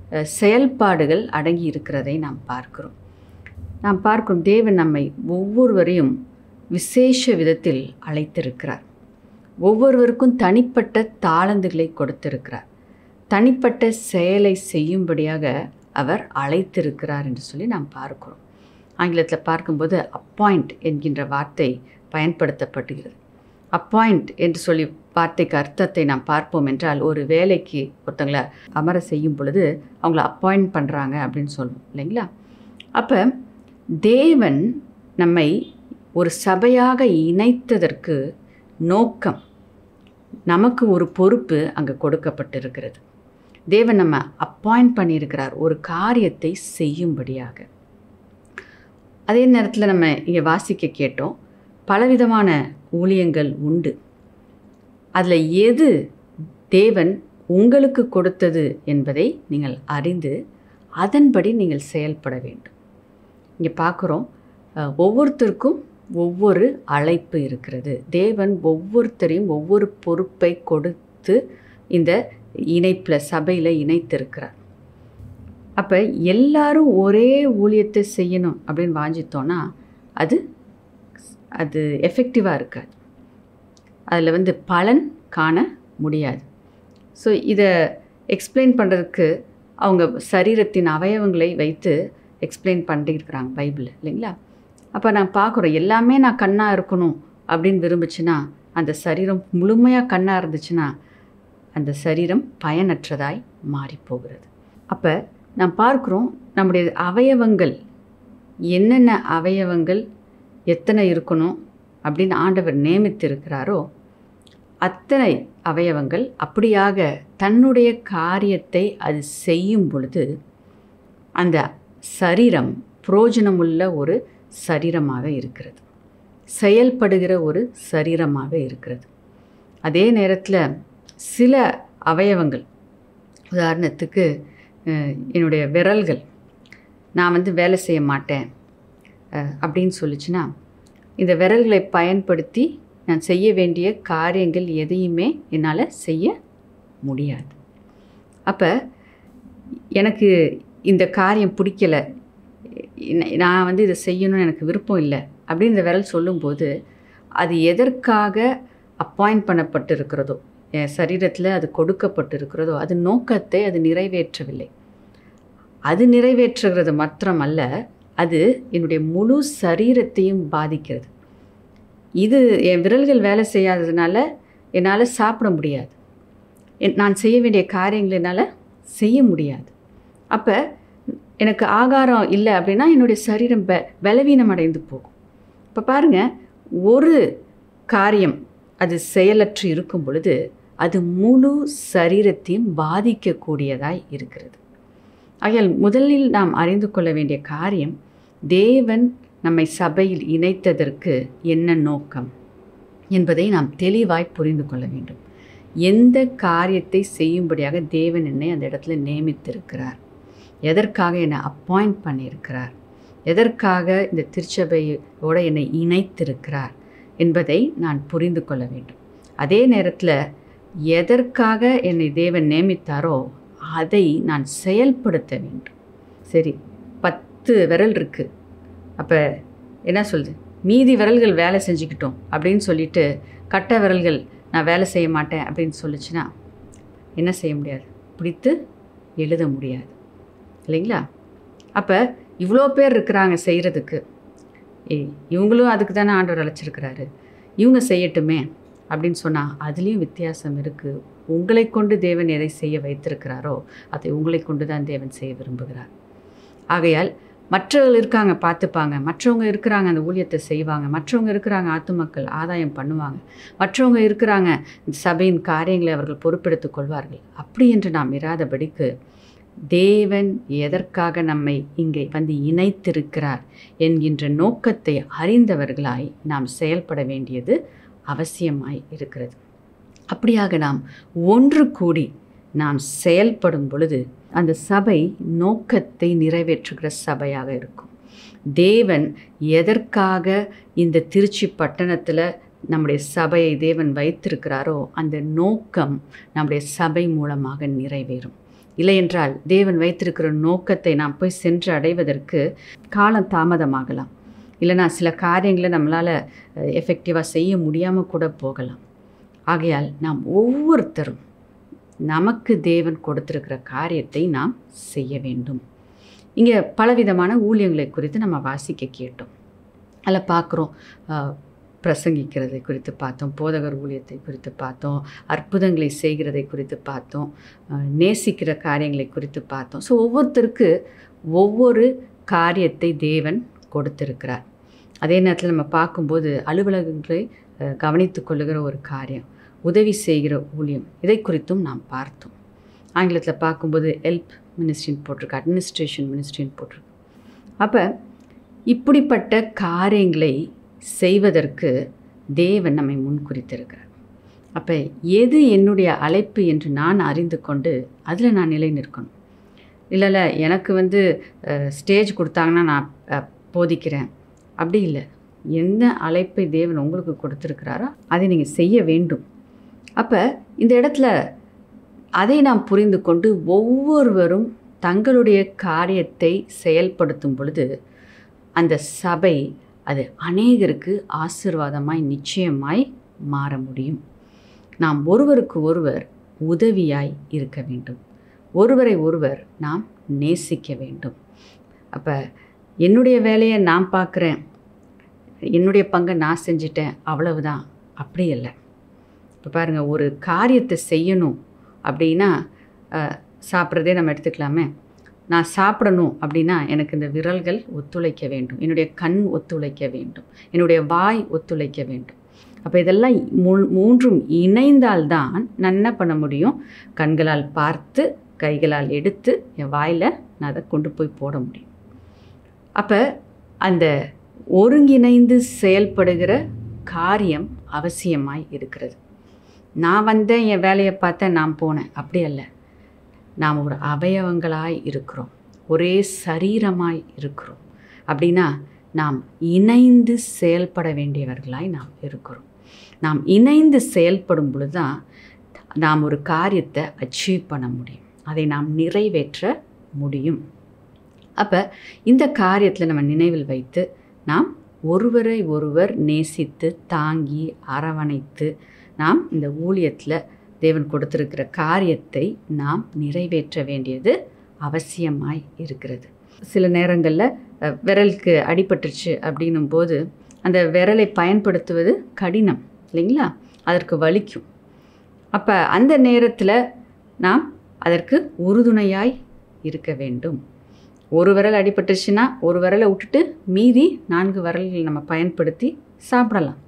அஹ், செயல்பாடுகள் அடங்கி இருக்கிறதை நாம் பார்க்கிறோம் நாம் பார்க்கும் தேவன் நம்மை ஒவ்வொருவரையும் விசேஷ விதத்தில் அழைத்திருக்கிறார் ஒவ்வொருவருக்கும் தனிப்பட்ட தாளந்துகளை கொடுத்திருக்கிறார் தனிப்பட்ட செயலை செய்யும்படியாக அவர் அழைத்திருக்கிறார் என்று சொல்லி நாம் பார்க்கிறோம் ஆங்கிலத்தில் பார்க்கும்போது அப்பாயிண்ட் என்கின்ற வார்த்தை பயன்படுத்தப்படுகிறது அப்பாயிண்ட் என்று சொல்லி வார்த்தைக்கு அர்த்தத்தை நாம் பார்ப்போம் என்றால் ஒரு வேலைக்கு ஒருத்தங்களை அமர செய்யும் பொழுது அவங்கள அப்பாயிண்ட் பண்ணுறாங்க அப்படின்னு சொல்லுவோம் இல்லைங்களா அப்போ தேவன் நம்மை ஒரு சபையாக இணைத்ததற்கு நோக்கம் நமக்கு ஒரு பொறுப்பு அங்கே கொடுக்கப்பட்டிருக்கிறது தேவன் நம்ம அப்பாயிண்ட் பண்ணியிருக்கிறார் ஒரு காரியத்தை செய்யும்படியாக அதே நேரத்தில் நம்ம இங்கே வாசிக்க கேட்டோம் பலவிதமான ஊழியங்கள் உண்டு அதில் எது தேவன் உங்களுக்கு கொடுத்தது என்பதை நீங்கள் அறிந்து அதன்படி நீங்கள் செயல்பட வேண்டும் இங்கே பார்க்குறோம் அஹ், ஒவ்வொருத்தருக்கும் ஒவ்வொரு அழைப்பு இருக்கிறது தேவன் ஒவ்வொருத்தரையும் ஒவ்வொரு பொறுப்பை கொடுத்து இந்த இணைப்பில் சபையில் இணைத்திருக்கிறார் அப்போ எல்லாரும் ஒரே ஊழியத்தை செய்யணும் அப்படின்னு வாஞ்சித்தோன்னா அது அது எஃபெக்டிவாக இருக்காது அதில் வந்து பலன் காண முடியாது ஸோ இதை எக்ஸ்பிளைன் பண்ணுறதுக்கு அவங்க சரீரத்தின் அவயவங்களை வைத்து எக்ஸ்பிளைன் பண்ணியிருக்கிறாங்க பைபிள் இல்லைங்களா அப்போ நான் பார்க்குறோம் எல்லாமே நான் கண்ணாக இருக்கணும் அப்படின்னு விரும்புச்சுன்னா அந்த சரீரம் முழுமையாக கண்ணாக இருந்துச்சுன்னா அந்த சரீரம் பயனற்றதாய் மாறி போகிறது அப்போ நாம் பார்க்குறோம் நம்முடைய அவயவங்கள் என்னென்ன அவயவங்கள் எத்தனை இருக்கணும் அப்படின்னு ஆண்டவர் நியமித்திருக்கிறாரோ அத்தனை அவயவங்கள் அப்படியாக தன்னுடைய காரியத்தை அது செய்யும் பொழுது அந்த சரீரம் புரோஜனமுள்ள ஒரு சரீரமாக இருக்கிறது செயல்படுகிற ஒரு சரீரமாக இருக்கிறது அதே நேரத்தில் சில அவயவங்கள் உதாரணத்துக்கு அஹ், என்னுடைய விரல்கள் நான் வந்து வேலை செய்ய மாட்டேன் அஹ், அப்படின்னு சொல்லிச்சுன்னா இந்த விரல்களை பயன்படுத்தி நான் செய்ய வேண்டிய காரியங்கள் எதையுமே என்னால் செய்ய முடியாது அப்போ எனக்கு இந்த காரியம் பிடிக்கலை நான் வந்து இதை செய்யணும்னு எனக்கு விருப்பம் இல்லை அப்படின்னு இந்த விரல் சொல்லும்போது அது எதற்காக அப்பாயிண்ட் பண்ணப்பட்டிருக்கிறதோ என் சரீரத்தில் அது கொடுக்கப்பட்டிருக்கிறதோ அது நோக்கத்தை அது நிறைவேற்றவில்லை அது நிறைவேற்றுகிறது மாத்திரமல்ல அது என்னுடைய முழு சரீரத்தையும் பாதிக்கிறது இது என் விரல்கள் வேலை செய்யாததுனால என்னால் சாப்பிட முடியாது என்- நான் செய்ய வேண்டிய காரியங்கள் என்னால் செய்ய முடியாது அப்போ எனக்கு ஆகாரம் இல்லை அப்படின்னா என்னுடைய சரீரம் ப பலவீனம் அடைந்து போகும் இப்போ பாருங்கள் ஒரு காரியம் அது செயலற்று இருக்கும் பொழுது அது முழு சரீரத்தையும் பாதிக்கக்கூடியதாய் இருக்கிறது ஆகையால் முதலில் நாம் அறிந்து கொள்ள வேண்டிய காரியம் தேவன் நம்மை சபையில் இணைத்ததற்கு என்ன நோக்கம் என்பதை நாம் தெளிவாய் புரிந்து கொள்ள வேண்டும் எந்த காரியத்தை செய்யும்படியாக தேவன் என்னை அந்த இடத்துல நியமித்திருக்கிறார் எதற்காக என்னை அப்பாயிண்ட் பண்ணியிருக்கிறார் எதற்காக இந்த திருச்சபையோடு என்னை இணைத்திருக்கிறார் என்பதை நான் புரிந்து கொள்ள வேண்டும் அதே நேரத்தில் எதற்காக என்னை தேவன் நியமித்தாரோ அதை நான் செயல்படுத்த வேண்டும் சரி பத்து விரல் இருக்குது அப்போ என்ன சொல்லுது மீதி விரல்கள் வேலை செஞ்சுக்கிட்டோம் அப்படின்னு சொல்லிட்டு கட்டை விரல்கள் நான் வேலை செய்ய மாட்டேன் அப்படின்னு சொல்லுச்சுன்னா என்ன செய்ய முடியாது பிடித்து எழுத முடியாது இல்லைங்களா அப்போ இவ்வளோ பேர் இருக்கிறாங்க செய்கிறதுக்கு ஏய் இவங்களும் அதுக்கு தானே ஆண்டவர் அழைச்சிருக்கிறாரு இவங்க செய்யட்டுமே அப்படின்னு சொன்னால் அதுலேயும் வித்தியாசம் இருக்குது உங்களை கொண்டு தேவன் எதை செய்ய வைத்திருக்கிறாரோ அதை உங்களை கொண்டு தான் தேவன் செய்ய விரும்புகிறார் ஆகையால் மற்றவர்கள் இருக்காங்க பார்த்துப்பாங்க மற்றவங்க இருக்கிறாங்க அந்த ஊழியத்தை செய்வாங்க மற்றவங்க இருக்கிறாங்க ஆத்துமக்கள் ஆதாயம் பண்ணுவாங்க மற்றவங்க இருக்கிறாங்க இந்த சபையின் காரியங்களை அவர்கள் பொறுப்பெடுத்துக் கொள்வார்கள் அப்படி என்று நாம் இராதபடிக்கு தேவன் எதற்காக நம்மை இங்கே வந்து இணைத்திருக்கிறார் என்கின்ற நோக்கத்தை அறிந்தவர்களாய் நாம் செயல்பட வேண்டியது அவசியமாய் இருக்கிறது அப்படியாக நாம் ஒன்று கூடி நாம் செயல்படும் பொழுது அந்த சபை நோக்கத்தை நிறைவேற்றுகிற சபையாக இருக்கும் தேவன் எதற்காக இந்த திருச்சி பட்டணத்தில் நம்முடைய சபையை தேவன் வைத்திருக்கிறாரோ அந்த நோக்கம் நம்முடைய சபை மூலமாக நிறைவேறும் இல்லையென்றால் தேவன் வைத்திருக்கிற நோக்கத்தை நாம் போய் சென்று அடைவதற்கு காலம் தாமதமாகலாம் இல்லைனா சில காரியங்களை நம்மளால் எஃபெக்டிவாக செய்ய முடியாமல் கூட போகலாம் ஆகையால் நாம் ஒவ்வொருத்தரும் நமக்கு தேவன் கொடுத்திருக்கிற காரியத்தை நாம் செய்ய வேண்டும் இங்கே பலவிதமான ஊழியங்களை குறித்து நம்ம வாசிக்க கேட்டோம் அதில் பார்க்குறோம் பிரசங்கிக்கிறதை குறித்து பார்த்தோம் போதகர் ஊழியத்தை குறித்து பார்த்தோம் அற்புதங்களை செய்கிறதை குறித்து பார்த்தோம் அஹ், நேசிக்கிற காரியங்களை குறித்து பார்த்தோம் ஸோ ஒவ்வொருத்தருக்கு ஒவ்வொரு காரியத்தை தேவன் கொடுத்திருக்கிறார் அதே நேரத்தில் நம்ம பார்க்கும்போது அலுவலகங்களை அஹ், கவனித்துக் கொள்ளுகிற ஒரு காரியம் உதவி செய்கிற ஊழியம் இதை குறித்தும் நாம் பார்த்தோம் ஆங்கிலத்தில் பார்க்கும்போது ஹெல்ப் மினிஸ்ட்ரின்னு போட்டிருக்கு அட்மினிஸ்ட்ரேஷன் மினிஸ்ட்ரின்னு போட்டிருக்கு அப்போ இப்படிப்பட்ட காரியங்களை செய்வதற்கு தேவன் நம்மை முன்குறித்திருக்கிறார் அப்போ எது என்னுடைய அழைப்பு என்று நான் அறிந்து கொண்டு அதில் நான் நிலை நிற்கணும் இல்லை இல்லை எனக்கு வந்து ஸ்டேஜ் கொடுத்தாங்கன்னா நான் அஹ், போதிக்கிறேன் அப்படி இல்லை எந்த அழைப்பை தேவன் உங்களுக்கு கொடுத்துருக்கிறாரோ அதை நீங்கள் செய்ய வேண்டும் அப்போ இந்த இடத்துல அதை நாம் புரிந்து கொண்டு ஒவ்வொருவரும் தங்களுடைய காரியத்தை செயல்படுத்தும் பொழுது அந்த சபை அது அநேகருக்கு ஆசிர்வாதமாய் நிச்சயமாய் மாற முடியும் நாம் ஒருவருக்கு ஒருவர் உதவியாய் இருக்க வேண்டும் ஒருவரை ஒருவர் நாம் நேசிக்க வேண்டும் அப்போ என்னுடைய வேலையை நான் பார்க்குறேன் என்னுடைய பங்கை நான் செஞ்சிட்டேன் அவ்வளவுதான் அப்படி இல்லை இப்போ பாருங்கள் ஒரு காரியத்தை செய்யணும் அப்படின்னா அஹ், சாப்பிட்றதே நம்ம எடுத்துக்கலாமே நான் சாப்பிடணும் அப்படின்னா எனக்கு இந்த விரல்கள் ஒத்துழைக்க வேண்டும் என்னுடைய கண் ஒத்துழைக்க வேண்டும் என்னுடைய வாய் ஒத்துழைக்க வேண்டும் அப்போ இதெல்லாம் மூ மூன்றும் இணைந்தால்தான் நான் என்ன பண்ண முடியும் கண்களால் பார்த்து கைகளால் எடுத்து என் வாயில் நான் அதை கொண்டு போய் போட முடியும் அப்போ அந்த ஒருங்கிணைந்து செயல்படுகிற காரியம் அவசியமாய் இருக்கிறது நான் வந்தேன் என் வேலையை பார்த்தேன் நான் போனேன் அப்படி அல்ல நாம் ஒரு அவயவங்களாய் இருக்கிறோம் ஒரே சரீரமாய் இருக்கிறோம் அப்படின்னா நாம் இணைந்து செயல்பட வேண்டியவர்களாய் நாம் இருக்கிறோம் நாம் இணைந்து செயல்படும் பொழுது தான் நாம் ஒரு காரியத்தை அச்சீவ் பண்ண முடியும் அதை நாம் நிறைவேற்ற முடியும் அப்போ இந்த காரியத்தில் நம்ம நினைவில் வைத்து நாம் ஒருவரை ஒருவர் நேசித்து தாங்கி அரவணைத்து நாம் இந்த ஊழியத்தில் தேவன் கொடுத்திருக்கிற காரியத்தை நாம் நிறைவேற்ற வேண்டியது அவசியமாய் இருக்கிறது சில நேரங்களில் அஹ், விரலுக்கு அடிபட்டுருச்சு அப்படின்னும் போது அந்த விரலை பயன்படுத்துவது கடினம் இல்லைங்களா அதற்கு வலிக்கும் அப்போ அந்த நேரத்தில் நாம் அதற்கு உறுதுணையாய் இருக்க வேண்டும் ஒரு விரல் அடிபட்டுச்சுன்னா ஒரு விரலை விட்டுட்டு மீதி நான்கு விரல்கள் நம்ம பயன்படுத்தி சாப்பிடலாம்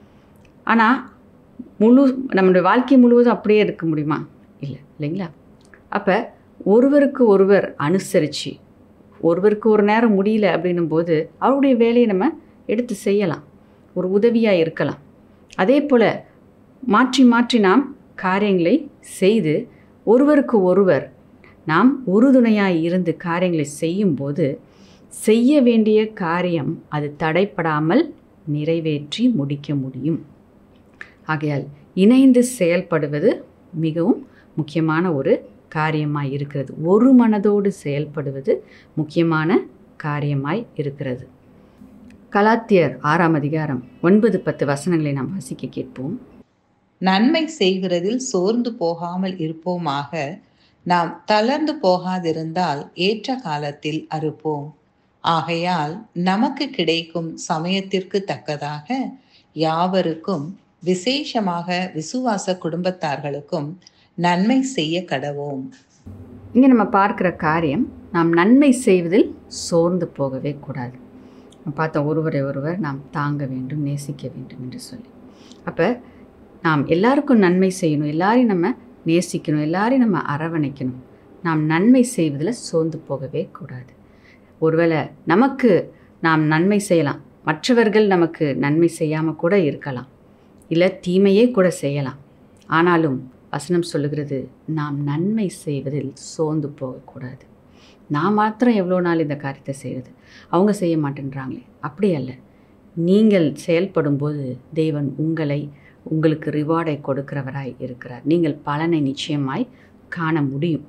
ஆனால் முழு நம்மளுடைய வாழ்க்கை முழுவதும் அப்படியே இருக்க முடியுமா இல்லை இல்லைங்களா அப்போ ஒருவருக்கு ஒருவர் அனுசரித்து ஒருவருக்கு ஒரு நேரம் முடியல அப்படின்னும் போது அவருடைய வேலையை நம்ம எடுத்து செய்யலாம் ஒரு உதவியாக இருக்கலாம் அதே போல் மாற்றி மாற்றி நாம் காரியங்களை செய்து ஒருவருக்கு ஒருவர் நாம் உறுதுணையாய் இருந்து காரியங்களை செய்யும்போது செய்ய வேண்டிய காரியம் அது தடைப்படாமல் நிறைவேற்றி முடிக்க முடியும் ஆகையால் இணைந்து செயல்படுவது மிகவும் முக்கியமான ஒரு காரியமாய் இருக்கிறது ஒரு மனதோடு செயல்படுவது முக்கியமான காரியமாய் இருக்கிறது கலாத்தியர் ஆறாம் அதிகாரம் ஒன்பது பத்து வசனங்களை நாம் வாசிக்க கேட்போம் நன்மை செய்கிறதில் சோர்ந்து போகாமல் இருப்போமாக நாம் தளர்ந்து போகாதிருந்தால் ஏற்ற காலத்தில் அறுப்போம் ஆகையால் நமக்கு கிடைக்கும் சமயத்திற்கு தக்கதாக யாவருக்கும் விசேஷமாக விசுவாச குடும்பத்தார்களுக்கும் நன்மை செய்ய கடவோம் இங்கே நம்ம பார்க்குற காரியம் நாம் நன்மை செய்வதில் சோர்ந்து போகவே கூடாது நம்ம பார்த்தோம் ஒருவரை ஒருவர் நாம் தாங்க வேண்டும் நேசிக்க வேண்டும் என்று சொல்லி அப்போ நாம் எல்லாருக்கும் நன்மை செய்யணும் எல்லாரையும் நம்ம நேசிக்கணும் எல்லாரையும் நம்ம அரவணைக்கணும் நாம் நன்மை செய்வதில் சோர்ந்து போகவே கூடாது ஒருவேளை நமக்கு நாம் நன்மை செய்யலாம் மற்றவர்கள் நமக்கு நன்மை செய்யாமல் கூட இருக்கலாம் இல்லை தீமையே கூட செய்யலாம் ஆனாலும் வசனம் சொல்லுகிறது நாம் நன்மை செய்வதில் சோர்ந்து போகக்கூடாது நான் மாத்திரம் எவ்வளோ நாள் இந்த காரியத்தை செய்கிறது அவங்க செய்ய மாட்டேன்றாங்களே அப்படி அல்ல நீங்கள் செயல்படும்போது தேவன் உங்களை உங்களுக்கு ரிவார்டை கொடுக்கிறவராய் இருக்கிறார் நீங்கள் பலனை நிச்சயமாய் காண முடியும்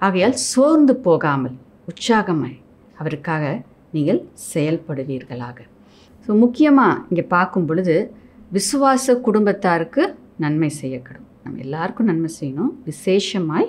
ஆகையால் சோர்ந்து போகாமல் உற்சாகமாய் அவருக்காக நீங்கள் செயல்படுவீர்களாக ஸோ முக்கியமாக இங்கே பார்க்கும் பொழுது விசுவாச குடும்பத்தாருக்கு நன்மை செய்யக்கூடும் நம்ம எல்லாருக்கும் நன்மை செய்யணும் விசேஷமாய்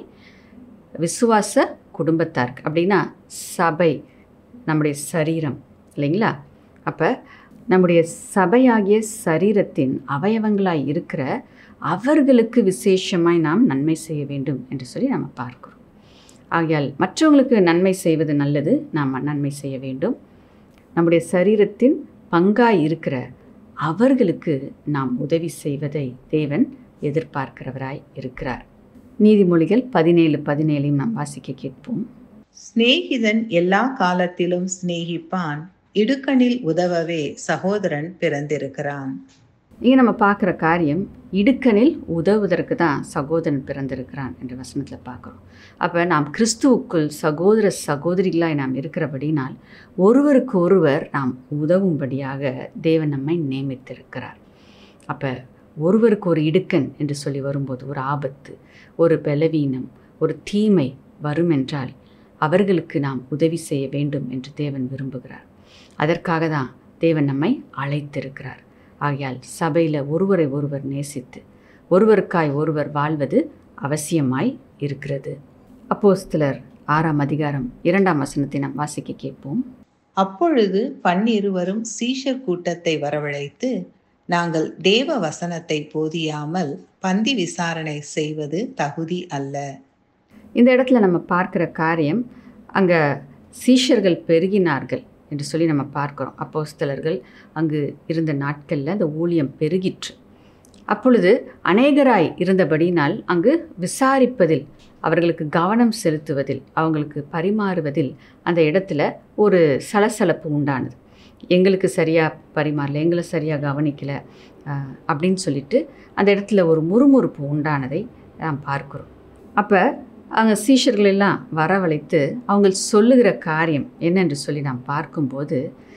விசுவாச குடும்பத்தாருக்கு அப்படின்னா சபை நம்முடைய சரீரம் இல்லைங்களா அப்போ நம்முடைய சபையாகிய சரீரத்தின் அவயவங்களாய் இருக்கிற அவர்களுக்கு விசேஷமாய் நாம் நன்மை செய்ய வேண்டும் என்று சொல்லி நம்ம பார்க்கிறோம் ஆகையால் மற்றவங்களுக்கு நன்மை செய்வது நல்லது நாம் நன்மை செய்ய வேண்டும் நம்முடைய சரீரத்தின் பங்காய் இருக்கிற அவர்களுக்கு நாம் உதவி செய்வதை தேவன் எதிர்பார்க்கிறவராய் இருக்கிறார் நீதிமொழிகள் பதினேழு பதினேழையும் நாம் வாசிக்க கேட்போம் சிநேகிதன் எல்லா காலத்திலும் சிநேகிப்பான் இடுக்கணில் உதவவே சகோதரன் பிறந்திருக்கிறான் இங்கே நம்ம பார்க்குற காரியம் இடுக்கனில் உதவுவதற்கு தான் சகோதரன் பிறந்திருக்கிறான் என்ற வசனத்தில் பார்க்குறோம் அப்போ நாம் கிறிஸ்துவுக்குள் சகோதர சகோதரிகளாய் நாம் இருக்கிறபடினால் ஒருவருக்கு ஒருவர் நாம் உதவும்படியாக தேவன் நம்மை நியமித்திருக்கிறார் அப்போ ஒருவருக்கு ஒரு இடுக்கன் என்று சொல்லி வரும்போது ஒரு ஆபத்து ஒரு பலவீனம் ஒரு தீமை வரும் என்றால் அவர்களுக்கு நாம் உதவி செய்ய வேண்டும் என்று தேவன் விரும்புகிறார் அதற்காக தான் தேவன் நம்மை அழைத்திருக்கிறார் ஆகையால் சபையில் ஒருவரை ஒருவர் நேசித்து ஒருவருக்காய் ஒருவர் வாழ்வது அவசியமாய் இருக்கிறது அப்போஸ்தலர் ஆறாம் அதிகாரம் இரண்டாம் வசனத்தை நாம் வாசிக்க கேட்போம் அப்பொழுது பன்னிருவரும் சீஷர் கூட்டத்தை வரவழைத்து நாங்கள் தேவ வசனத்தை போதியாமல் பந்தி விசாரணை செய்வது தகுதி அல்ல இந்த இடத்துல நம்ம பார்க்குற காரியம் அங்கே சீஷர்கள் பெருகினார்கள் என்று சொல்லி நம்ம பார்க்குறோம் அப்போஸ்தலர்கள் அங்கு இருந்த நாட்களில் அந்த ஊழியம் பெருகிற்று அப்பொழுது அநேகராய் இருந்தபடினால் அங்கு விசாரிப்பதில் அவர்களுக்கு கவனம் செலுத்துவதில் அவங்களுக்கு பரிமாறுவதில் அந்த இடத்துல ஒரு சலசலப்பு உண்டானது எங்களுக்கு சரியாக பரிமாறல எங்களை சரியாக கவனிக்கலை அஹ், அப்படின்னு சொல்லிட்டு அந்த இடத்துல ஒரு முறுமுறுப்பு உண்டானதை நாம் பார்க்குறோம் அப்போ அங்கே சீஷர்கள் எல்லாம் வரவழைத்து அவங்க சொல்லுகிற காரியம் என்னென்று சொல்லி நாம் பார்க்கும்போது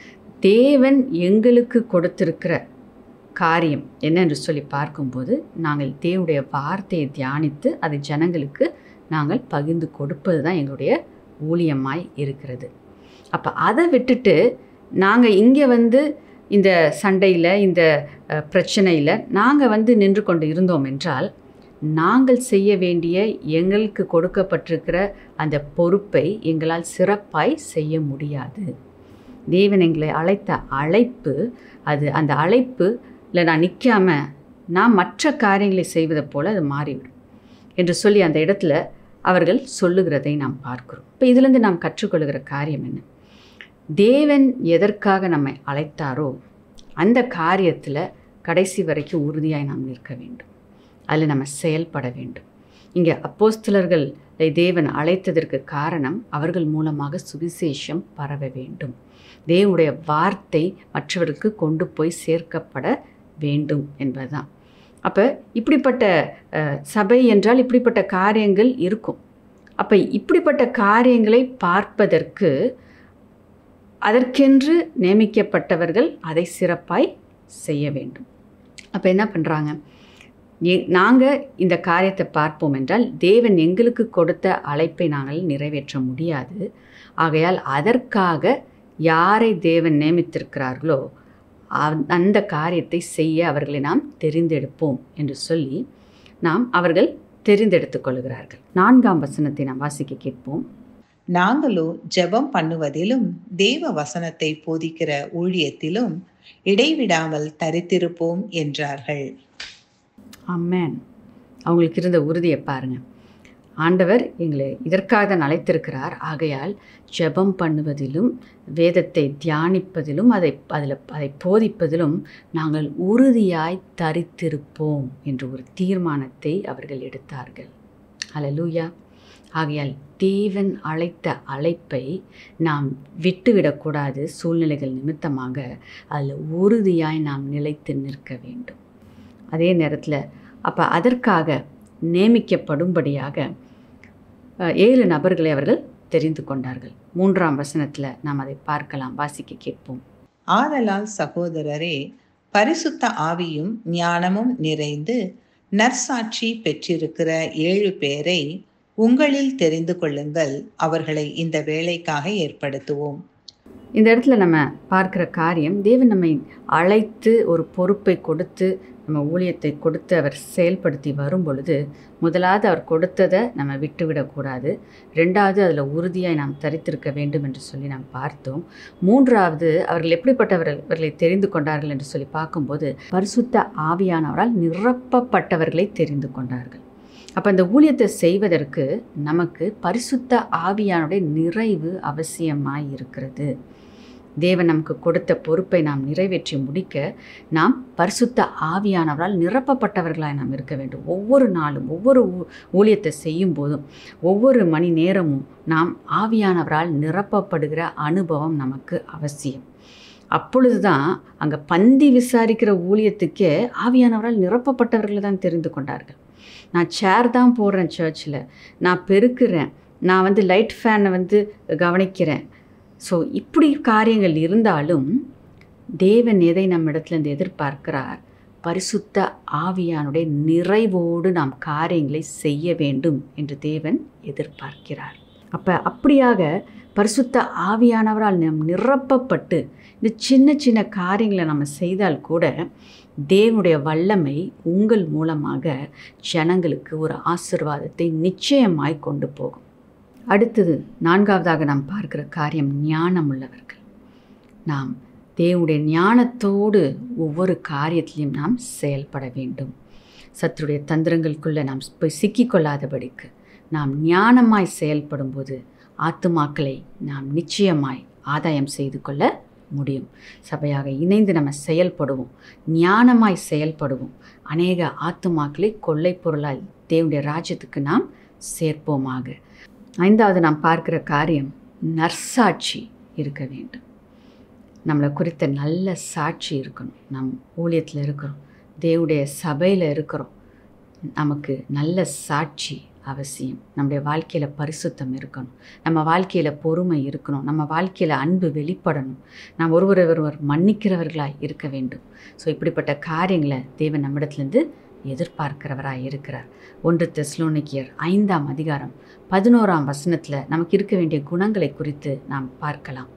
தேவன் எங்களுக்கு கொடுத்திருக்கிற காரியம் என்னென்று சொல்லி பார்க்கும்போது நாங்கள் தேவனுடைய வார்த்தையை தியானித்து அதை ஜனங்களுக்கு நாங்கள் பகிர்ந்து கொடுப்பது தான் எங்களுடைய ஊழியமாய் இருக்கிறது அப்போ அதை விட்டுட்டு நாங்கள் இங்கே வந்து இந்த சண்டையில் இந்த அஹ், பிரச்சனையில் நாங்கள் வந்து நின்று கொண்டு இருந்தோம் என்றால் நாங்கள் செய்ய வேண்டிய எங்களுக்கு கொடுக்கப்பட்டிருக்கிற அந்த பொறுப்பை எங்களால் சிறப்பாய் செய்ய முடியாது தேவன் எங்களை அழைத்த அழைப்பு அது அந்த அழைப்புல நான் நிற்காம நான் மற்ற காரியங்களை செய்வதைப் போல அது மாறிவிடும் என்று சொல்லி அந்த இடத்துல அவர்கள் சொல்லுகிறதை நாம் பார்க்கிறோம் இப்போ இதிலிருந்து நாம் கற்றுக்கொள்கிற காரியம் என்ன தேவன் எதற்காக நம்மை அழைத்தாரோ அந்த காரியத்தில் கடைசி வரைக்கும் உறுதியாய் நாம் நிற்க வேண்டும் அதில் நம்ம செயல்பட வேண்டும் இங்கே அப்போஸ்தலர்களை தேவன் அழைத்ததற்கு காரணம் அவர்கள் மூலமாக சுவிசேஷம் பரவ வேண்டும் தேவனுடைய வார்த்தை மற்றவருக்கு கொண்டு போய் சேர்க்கப்பட வேண்டும் என்பதுதான் அப்போ இப்படிப்பட்ட அஹ், சபை என்றால் இப்படிப்பட்ட காரியங்கள் இருக்கும் அப்போ இப்படிப்பட்ட காரியங்களை பார்ப்பதற்கு அதற்கென்று நியமிக்கப்பட்டவர்கள் அதை சிறப்பாய் செய்ய வேண்டும் அப்போ என்ன பண்ணுறாங்க நாங்கள் இந்த காரியத்தை பார்ப்போம் என்றால் தேவன் எங்களுக்கு கொடுத்த அழைப்பை நாங்கள் நிறைவேற்ற முடியாது ஆகையால் அதற்காக யாரை தேவன் நியமித்திருக்கிறார்களோ அந்த- அந்த காரியத்தை செய்ய அவர்களை நாம் தெரிந்தெடுப்போம் என்று சொல்லி நாம் அவர்கள் தெரிந்தெடுத்துக் கொள்கிறார்கள் நான்காம் வசனத்தை நாம் வாசிக்க கேட்போம் நாங்களோ ஜெபம் பண்ணுவதிலும் தேவ வசனத்தை போதிக்கிற ஊழியத்திலும் இடைவிடாமல் தரித்திருப்போம் என்றார்கள் அம்மேன் அவங்களுக்கு இருந்த உறுதியை பாருங்க ஆண்டவர் எங்களை இதற்காக தான் அழைத்திருக்கிறார் ஆகையால் ஜெபம் பண்ணுவதிலும் வேதத்தை தியானிப்பதிலும் அதை அதில் அதை போதிப்பதிலும் நாங்கள் உறுதியாய் தரித்திருப்போம் என்று ஒரு தீர்மானத்தை அவர்கள் எடுத்தார்கள் அல்லேலூயா ஆகையால் தேவன் அழைத்த அழைப்பை நாம் விட்டுவிடக்கூடாது சூழ்நிலைகள் நிமித்தமாக அதில் உறுதியாய் நாம் நிலைத்து நிற்க வேண்டும் அதே நேரத்தில் அப்போ அதற்காக நியமிக்கப்படும்படியாக அஹ், ஏழு நபர்களை அவர்கள் தெரிந்து கொண்டார்கள் மூன்றாம் வசனத்தில் நாம் அதை பார்க்கலாம் வாசிக்க கேட்போம் ஆதலால் சகோதரரே பரிசுத்த ஆவியும் ஞானமும் நிறைந்து நற்சாட்சி பெற்றிருக்கிற ஏழு பேரை உங்களில் தெரிந்து கொள்ளுங்கள் அவர்களை இந்த வேலைக்காக ஏற்படுத்துவோம் இந்த இடத்துல நம்ம பார்க்குற காரியம் தேவன் நம்மை அழைத்து ஒரு பொறுப்பை கொடுத்து நம்ம ஊழியத்தை கொடுத்து அவர் செயல்படுத்தி வரும் பொழுது முதலாவது அவர் கொடுத்ததை நம்ம விட்டுவிடக்கூடாது ரெண்டாவது அதில் உறுதியாய் நாம் தரித்திருக்க வேண்டும் என்று சொல்லி நாம் பார்த்தோம் மூன்றாவது அவர்கள் எப்படிப்பட்டவர்களை தெரிந்து கொண்டார்கள் என்று சொல்லி பார்க்கும்போது பரிசுத்த ஆவியானவரால் நிரப்பப்பட்டவர்களை தெரிந்து கொண்டார்கள் அப்போ இந்த ஊழியத்தை செய்வதற்கு நமக்கு பரிசுத்த ஆவியானுடைய நிறைவு அவசியமாய் இருக்கிறது தேவன் நமக்கு கொடுத்த பொறுப்பை நாம் நிறைவேற்றி முடிக்க நாம் பரிசுத்த ஆவியானவரால் நிரப்பப்பட்டவர்களாய் நாம் இருக்க வேண்டும் ஒவ்வொரு நாளும் ஒவ்வொரு ஊ- ஊழியத்தை செய்யும் போதும் ஒவ்வொரு மணி நேரமும் நாம் ஆவியானவரால் நிரப்பப்படுகிற அனுபவம் நமக்கு அவசியம் அப்பொழுது தான் அங்கே பந்தி விசாரிக்கிற ஊழியத்துக்கே ஆவியானவரால் நிரப்பப்பட்டவர்களை தான் தெரிந்து கொண்டார்கள் நான் சேர் தான் போடுறேன் சர்ச்சில் நான் பெருக்கிறேன் நான் வந்து லைட் ஃபேனை வந்து கவனிக்கிறேன் ஸோ இப்படி காரியங்கள் இருந்தாலும் தேவன் எதை நம்ம இடத்துலேருந்து எதிர்பார்க்கிறார் பரிசுத்த ஆவியானுடைய நிறைவோடு நாம் காரியங்களை செய்ய வேண்டும் என்று தேவன் எதிர்பார்க்கிறார் அப்போ அப்படியாக பரிசுத்த ஆவியானவரால் நாம் நிரப்பப்பட்டு இந்த சின்ன சின்ன காரியங்களை நம்ம செய்தால் கூட தேவனுடைய வல்லமை உங்கள் மூலமாக ஜனங்களுக்கு ஒரு ஆசிர்வாதத்தை நிச்சயமாய் கொண்டு போகும் அடுத்தது நான்காவதாக நாம் பார்க்கிற காரியம் ஞானம் உள்ளவர்கள் நாம் தேவனுடைய ஞானத்தோடு ஒவ்வொரு காரியத்திலையும் நாம் செயல்பட வேண்டும் சத்துருடைய தந்திரங்களுக்குள்ளே நாம் போய் சிக்கிக்கொள்ளாதபடிக்கு நாம் ஞானமாய் செயல்படும்போது ஆத்துமாக்களை நாம் நிச்சயமாய் ஆதாயம் செய்து கொள்ள முடியும் சபையாக இணைந்து நம்ம செயல்படுவோம் ஞானமாய் செயல்படுவோம் அநேக ஆத்துமாக்களை கொள்ளை பொருளால் தேவனுடைய ராஜ்யத்துக்கு நாம் சேர்ப்போமாக ஐந்தாவது நாம் பார்க்கிற காரியம் நற்சாட்சி இருக்க வேண்டும் நம்மளை குறித்த நல்ல சாட்சி இருக்கணும் நம் ஊழியத்தில் இருக்கிறோம் தேவனுடைய சபையில் இருக்கிறோம் நமக்கு நல்ல சாட்சி அவசியம் நம்முடைய வாழ்க்கையில் பரிசுத்தம் இருக்கணும் நம்ம வாழ்க்கையில் பொறுமை இருக்கணும் நம்ம வாழ்க்கையில் அன்பு வெளிப்படணும் நாம் ஒருவரை ஒருவர் மன்னிக்கிறவர்களாய் இருக்க வேண்டும் ஸோ இப்படிப்பட்ட காரியங்களை தேவன் நம்மிடத்துலேருந்து எதிர்பார்க்கிறவராய் இருக்கிறார் ஒன்று தெஸ்லோனிக்கியர் ஐந்தாம் அதிகாரம் பதினோராம் வசனத்தில் நமக்கு இருக்க வேண்டிய குணங்களை குறித்து நாம் பார்க்கலாம்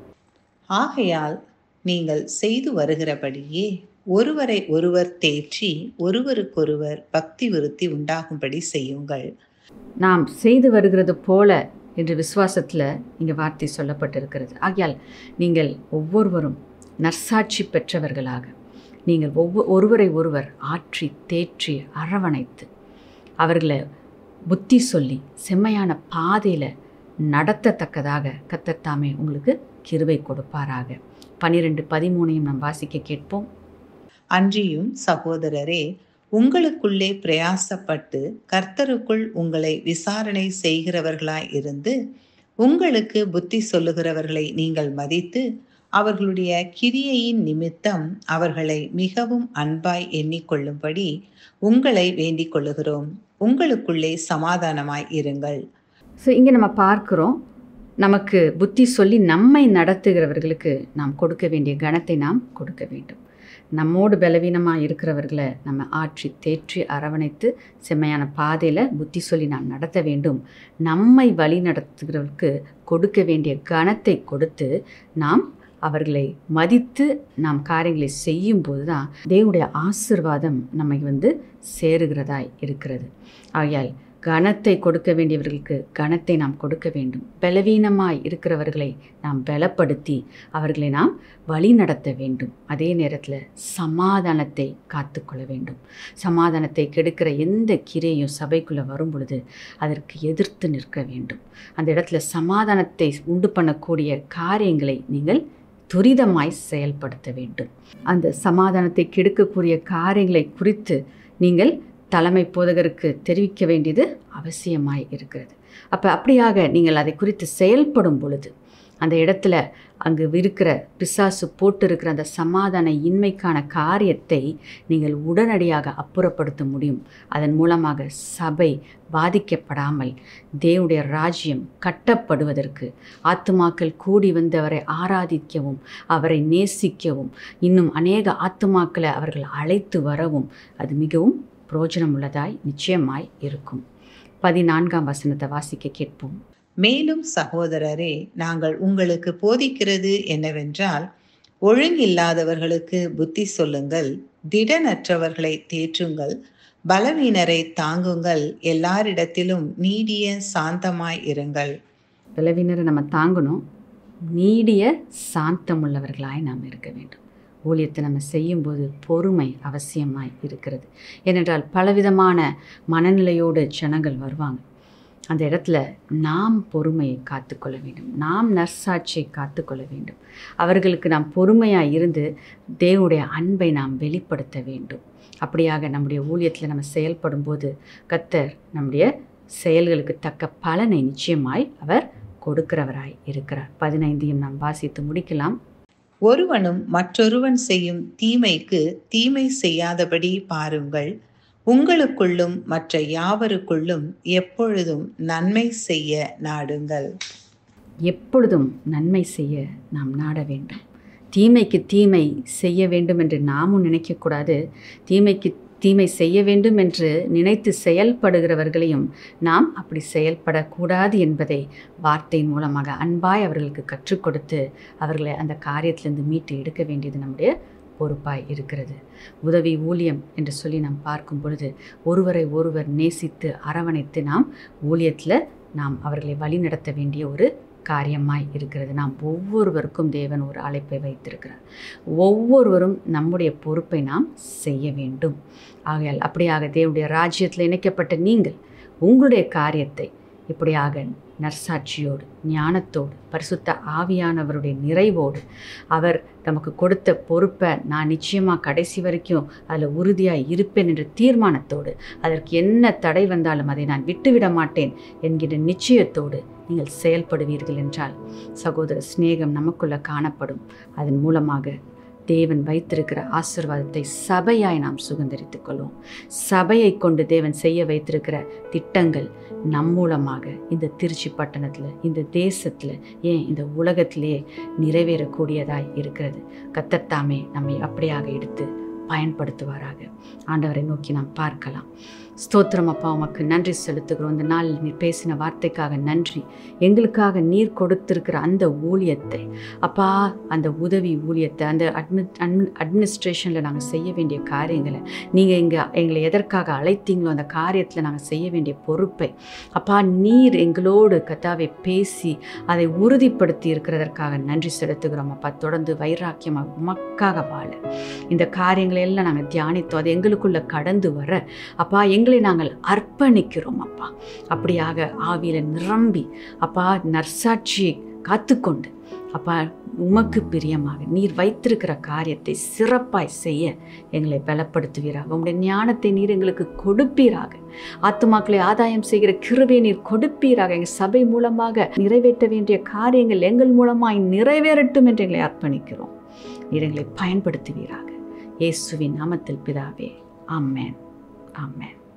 ஆகையால் நீங்கள் செய்து வருகிறபடியே ஒருவரை ஒருவர் தேற்றி ஒருவருக்கொருவர் பக்தி விருத்தி உண்டாகும்படி செய்யுங்கள் நாம் செய்து வருகிறது போல என்று விசுவாசத்தில் இங்கே வார்த்தை சொல்லப்பட்டிருக்கிறது ஆகையால் நீங்கள் ஒவ்வொருவரும் நற்சாட்சி பெற்றவர்களாக நீங்கள் ஒவ்வொரு ஒருவரை ஒருவர் ஆற்றி தேற்றி அரவணைத்து அவர்களை புத்தி சொல்லி செம்மையான பாதையில் நடத்தத்தக்கதாக கத்தத்தாமே உங்களுக்கு கிருபை கொடுப்பாராக பன்னிரெண்டு பதிமூணையும் நாம் வாசிக்க கேட்போம் அன்றியும் சகோதரரே உங்களுக்குள்ளே பிரயாசப்பட்டு கர்த்தருக்குள் உங்களை விசாரணை செய்கிறவர்களாய் இருந்து உங்களுக்கு புத்தி சொல்லுகிறவர்களை நீங்கள் மதித்து அவர்களுடைய கிரியையின் நிமித்தம் அவர்களை மிகவும் அன்பாய் எண்ணிக்கொள்ளும்படி உங்களை வேண்டிக் கொள்ளுகிறோம் உங்களுக்குள்ளே சமாதானமாய் இருங்கள் ஸோ இங்கே நம்ம பார்க்குறோம் நமக்கு புத்தி சொல்லி நம்மை நடத்துகிறவர்களுக்கு நாம் கொடுக்க வேண்டிய கணத்தை நாம் கொடுக்க வேண்டும் நம்மோடு பலவீனமாக இருக்கிறவர்களை நம்ம ஆற்றி தேற்றி அரவணைத்து செம்மையான பாதையில் புத்தி சொல்லி நாம் நடத்த வேண்டும் நம்மை வழி நடத்துகிறவர்களுக்கு கொடுக்க வேண்டிய கணத்தை கொடுத்து நாம் அவர்களை மதித்து நாம் காரியங்களை செய்யும்போது தான் தேவனுடைய ஆசிர்வாதம் நம்மை வந்து சேருகிறதாய் இருக்கிறது ஆகையால் கனத்தை கொடுக்க வேண்டியவர்களுக்கு கனத்தை நாம் கொடுக்க வேண்டும் பலவீனமாய் இருக்கிறவர்களை நாம் பலப்படுத்தி அவர்களை நாம் வழி நடத்த வேண்டும் அதே நேரத்தில் சமாதானத்தை காத்துக்கொள்ள வேண்டும் சமாதானத்தை கெடுக்கிற எந்த கிரையும் சபைக்குள்ளே வரும் பொழுது அதற்கு எதிர்த்து நிற்க வேண்டும் அந்த இடத்துல சமாதானத்தை உண்டு பண்ணக்கூடிய காரியங்களை நீங்கள் துரிதமாய் செயல்படுத்த வேண்டும் அந்த சமாதானத்தை கெடுக்கக்கூடிய காரியங்களை குறித்து நீங்கள் தலைமை போதகருக்கு தெரிவிக்க வேண்டியது அவசியமாய் இருக்கிறது அப்போ அப்படியாக நீங்கள் அதை குறித்து செயல்படும் பொழுது அந்த இடத்துல அங்கு இருக்கிற பிசாசு போட்டு இருக்கிற அந்த சமாதான இன்மைக்கான காரியத்தை நீங்கள் உடனடியாக அப்புறப்படுத்த முடியும் அதன் மூலமாக சபை பாதிக்கப்படாமல் தேவனுடைய ராஜ்யம் கட்டப்படுவதற்கு ஆத்துமாக்கள் கூடி வந்து அவரை ஆராதிக்கவும் அவரை நேசிக்கவும் இன்னும் அநேக ஆத்துமாக்களை அவர்கள் அழைத்து வரவும் அது மிகவும் பிரயோஜனம் உள்ளதாய் நிச்சயமாய் இருக்கும் பதினான்காம் வசனத்தை வாசிக்க கேட்போம் மேலும் சகோதரரே நாங்கள் உங்களுக்கு போதிக்கிறது என்னவென்றால் ஒழுங்கில்லாதவர்களுக்கு புத்தி சொல்லுங்கள் திடனற்றவர்களை தேற்றுங்கள் பலவீனரை தாங்குங்கள் எல்லாரிடத்திலும் நீடிய சாந்தமாய் இருங்கள் பலவீனரை நம்ம தாங்கணும் நீடிய சாந்தம் உள்ளவர்களாய் நாம் இருக்க வேண்டும் ஊழியத்தை நம்ம செய்யும்போது பொறுமை அவசியமாய் இருக்கிறது ஏனென்றால் பலவிதமான மனநிலையோடு ஜனங்கள் வருவாங்க அந்த இடத்துல நாம் பொறுமையை காத்துக்கொள்ள வேண்டும் நாம் நற்சாட்சியை காத்துக்கொள்ள வேண்டும் அவர்களுக்கு நாம் பொறுமையாக இருந்து தேவனுடைய அன்பை நாம் வெளிப்படுத்த வேண்டும் அப்படியாக நம்முடைய ஊழியத்தில் நம்ம செயல்படும் போது கத்தர் நம்முடைய செயல்களுக்கு தக்க பலனை நிச்சயமாய் அவர் கொடுக்கிறவராய் இருக்கிறார் பதினைந்தையும் நாம் வாசித்து முடிக்கலாம் ஒருவனும் மற்றொருவன் செய்யும் தீமைக்கு தீமை செய்யாதபடி பாருங்கள் உங்களுக்குள்ளும் மற்ற யாவருக்குள்ளும் எப்பொழுதும் நன்மை செய்ய நாடுங்கள் எப்பொழுதும் நன்மை செய்ய நாம் நாட வேண்டும் தீமைக்கு தீமை செய்ய வேண்டும் என்று நாமும் நினைக்கக்கூடாது தீமைக்கு தீமை செய்ய வேண்டும் என்று நினைத்து செயல்படுகிறவர்களையும் நாம் அப்படி செயல்படக்கூடாது என்பதை வார்த்தையின் மூலமாக அன்பாய் அவர்களுக்கு கற்றுக் கொடுத்து அவர்களை அந்த காரியத்திலிருந்து மீட்டு எடுக்க வேண்டியது நம்முடைய பொறுப்பாய் இருக்கிறது உதவி ஊழியம் என்று சொல்லி நாம் பார்க்கும் பொழுது ஒருவரை ஒருவர் நேசித்து அரவணைத்து நாம் ஊழியத்தில் நாம் அவர்களை வழிநடத்த வேண்டிய ஒரு காரியமாய் இருக்கிறது நாம் ஒவ்வொருவருக்கும் தேவன் ஒரு அழைப்பை வைத்திருக்கிறார் ஒவ்வொருவரும் நம்முடைய பொறுப்பை நாம் செய்ய வேண்டும் ஆகையால் அப்படியாக தேவனுடைய ராஜ்யத்தில் இணைக்கப்பட்ட நீங்கள் உங்களுடைய காரியத்தை இப்படியாக நற்சாட்சியோடு ஞானத்தோடு பரிசுத்த ஆவியானவருடைய நிறைவோடு அவர் நமக்கு கொடுத்த பொறுப்பை நான் நிச்சயமாக கடைசி வரைக்கும் அதில் உறுதியாக இருப்பேன் என்ற தீர்மானத்தோடு அதற்கு என்ன தடை வந்தாலும் அதை நான் விட்டுவிட மாட்டேன் என்கிற நிச்சயத்தோடு நீங்கள் செயல்படுவீர்கள் என்றால் சகோதர சிநேகம் நமக்குள்ள காணப்படும் அதன் மூலமாக தேவன் வைத்திருக்கிற ஆசிர்வாதத்தை சபையாய் நாம் சுதந்திரித்துக் கொள்வோம் சபையை கொண்டு தேவன் செய்ய வைத்திருக்கிற திட்டங்கள் நம் மூலமாக இந்த திருச்சி பட்டணத்தில் இந்த தேசத்தில் ஏன் இந்த உலகத்திலே நிறைவேறக்கூடியதாய் இருக்கிறது கத்தத்தாமே நம்மை அப்படியாக எடுத்து பயன்படுத்துவாராக ஆண்டவரை நோக்கி நாம் பார்க்கலாம் ஸ்தோத்திரம் அப்பா உமக்கு நன்றி செலுத்துகிறோம் இந்த நாள் நீர் பேசின வார்த்தைக்காக நன்றி எங்களுக்காக நீர் கொடுத்திருக்கிற அந்த ஊழியத்தை அப்பா அந்த உதவி ஊழியத்தை அந்த அட்மி அன் அட்மினிஸ்ட்ரேஷனில் நாங்கள் செய்ய வேண்டிய காரியங்களை நீங்கள் இங்கே எங்களை எதற்காக அழைத்தீங்களோ அந்த காரியத்தில் நாங்கள் செய்ய வேண்டிய பொறுப்பை அப்பா நீர் எங்களோடு கத்தாவை பேசி அதை உறுதிப்படுத்தி இருக்கிறதற்காக நன்றி செலுத்துகிறோம் அப்பா தொடர்ந்து வைராக்கியமாக உமக்காக வாழ இந்த காரியங்களை எல்லாம் நாங்கள் தியானித்தோம் அது எங்களுக்குள்ள கடந்து வர அப்பா எங்களை நாங்கள் அர்ப்பணிக்கிறோம் அப்பா அப்படியாக ஆவியில் நிரம்பி அப்பா நற்சாட்சியை காத்துக்கொண்டு அப்பா உமக்கு பிரியமாக நீர் வைத்திருக்கிற காரியத்தை சிறப்பாய் செய்ய எங்களை பலப்படுத்துவீராக உங்களுடைய ஞானத்தை நீர் எங்களுக்கு கொடுப்பீராக ஆத்துமாக்களை ஆதாயம் செய்கிற கிருபையை நீர் கொடுப்பீராக எங்கள் சபை மூலமாக நிறைவேற்ற வேண்டிய காரியங்கள் எங்கள் மூலமாய் நிறைவேறட்டும் என்று எங்களை அர்ப்பணிக்கிறோம் நீர் எங்களை பயன்படுத்துவீராக இயேசுவின் நாமத்தில் பிதாவே ஆமென் ஆமென்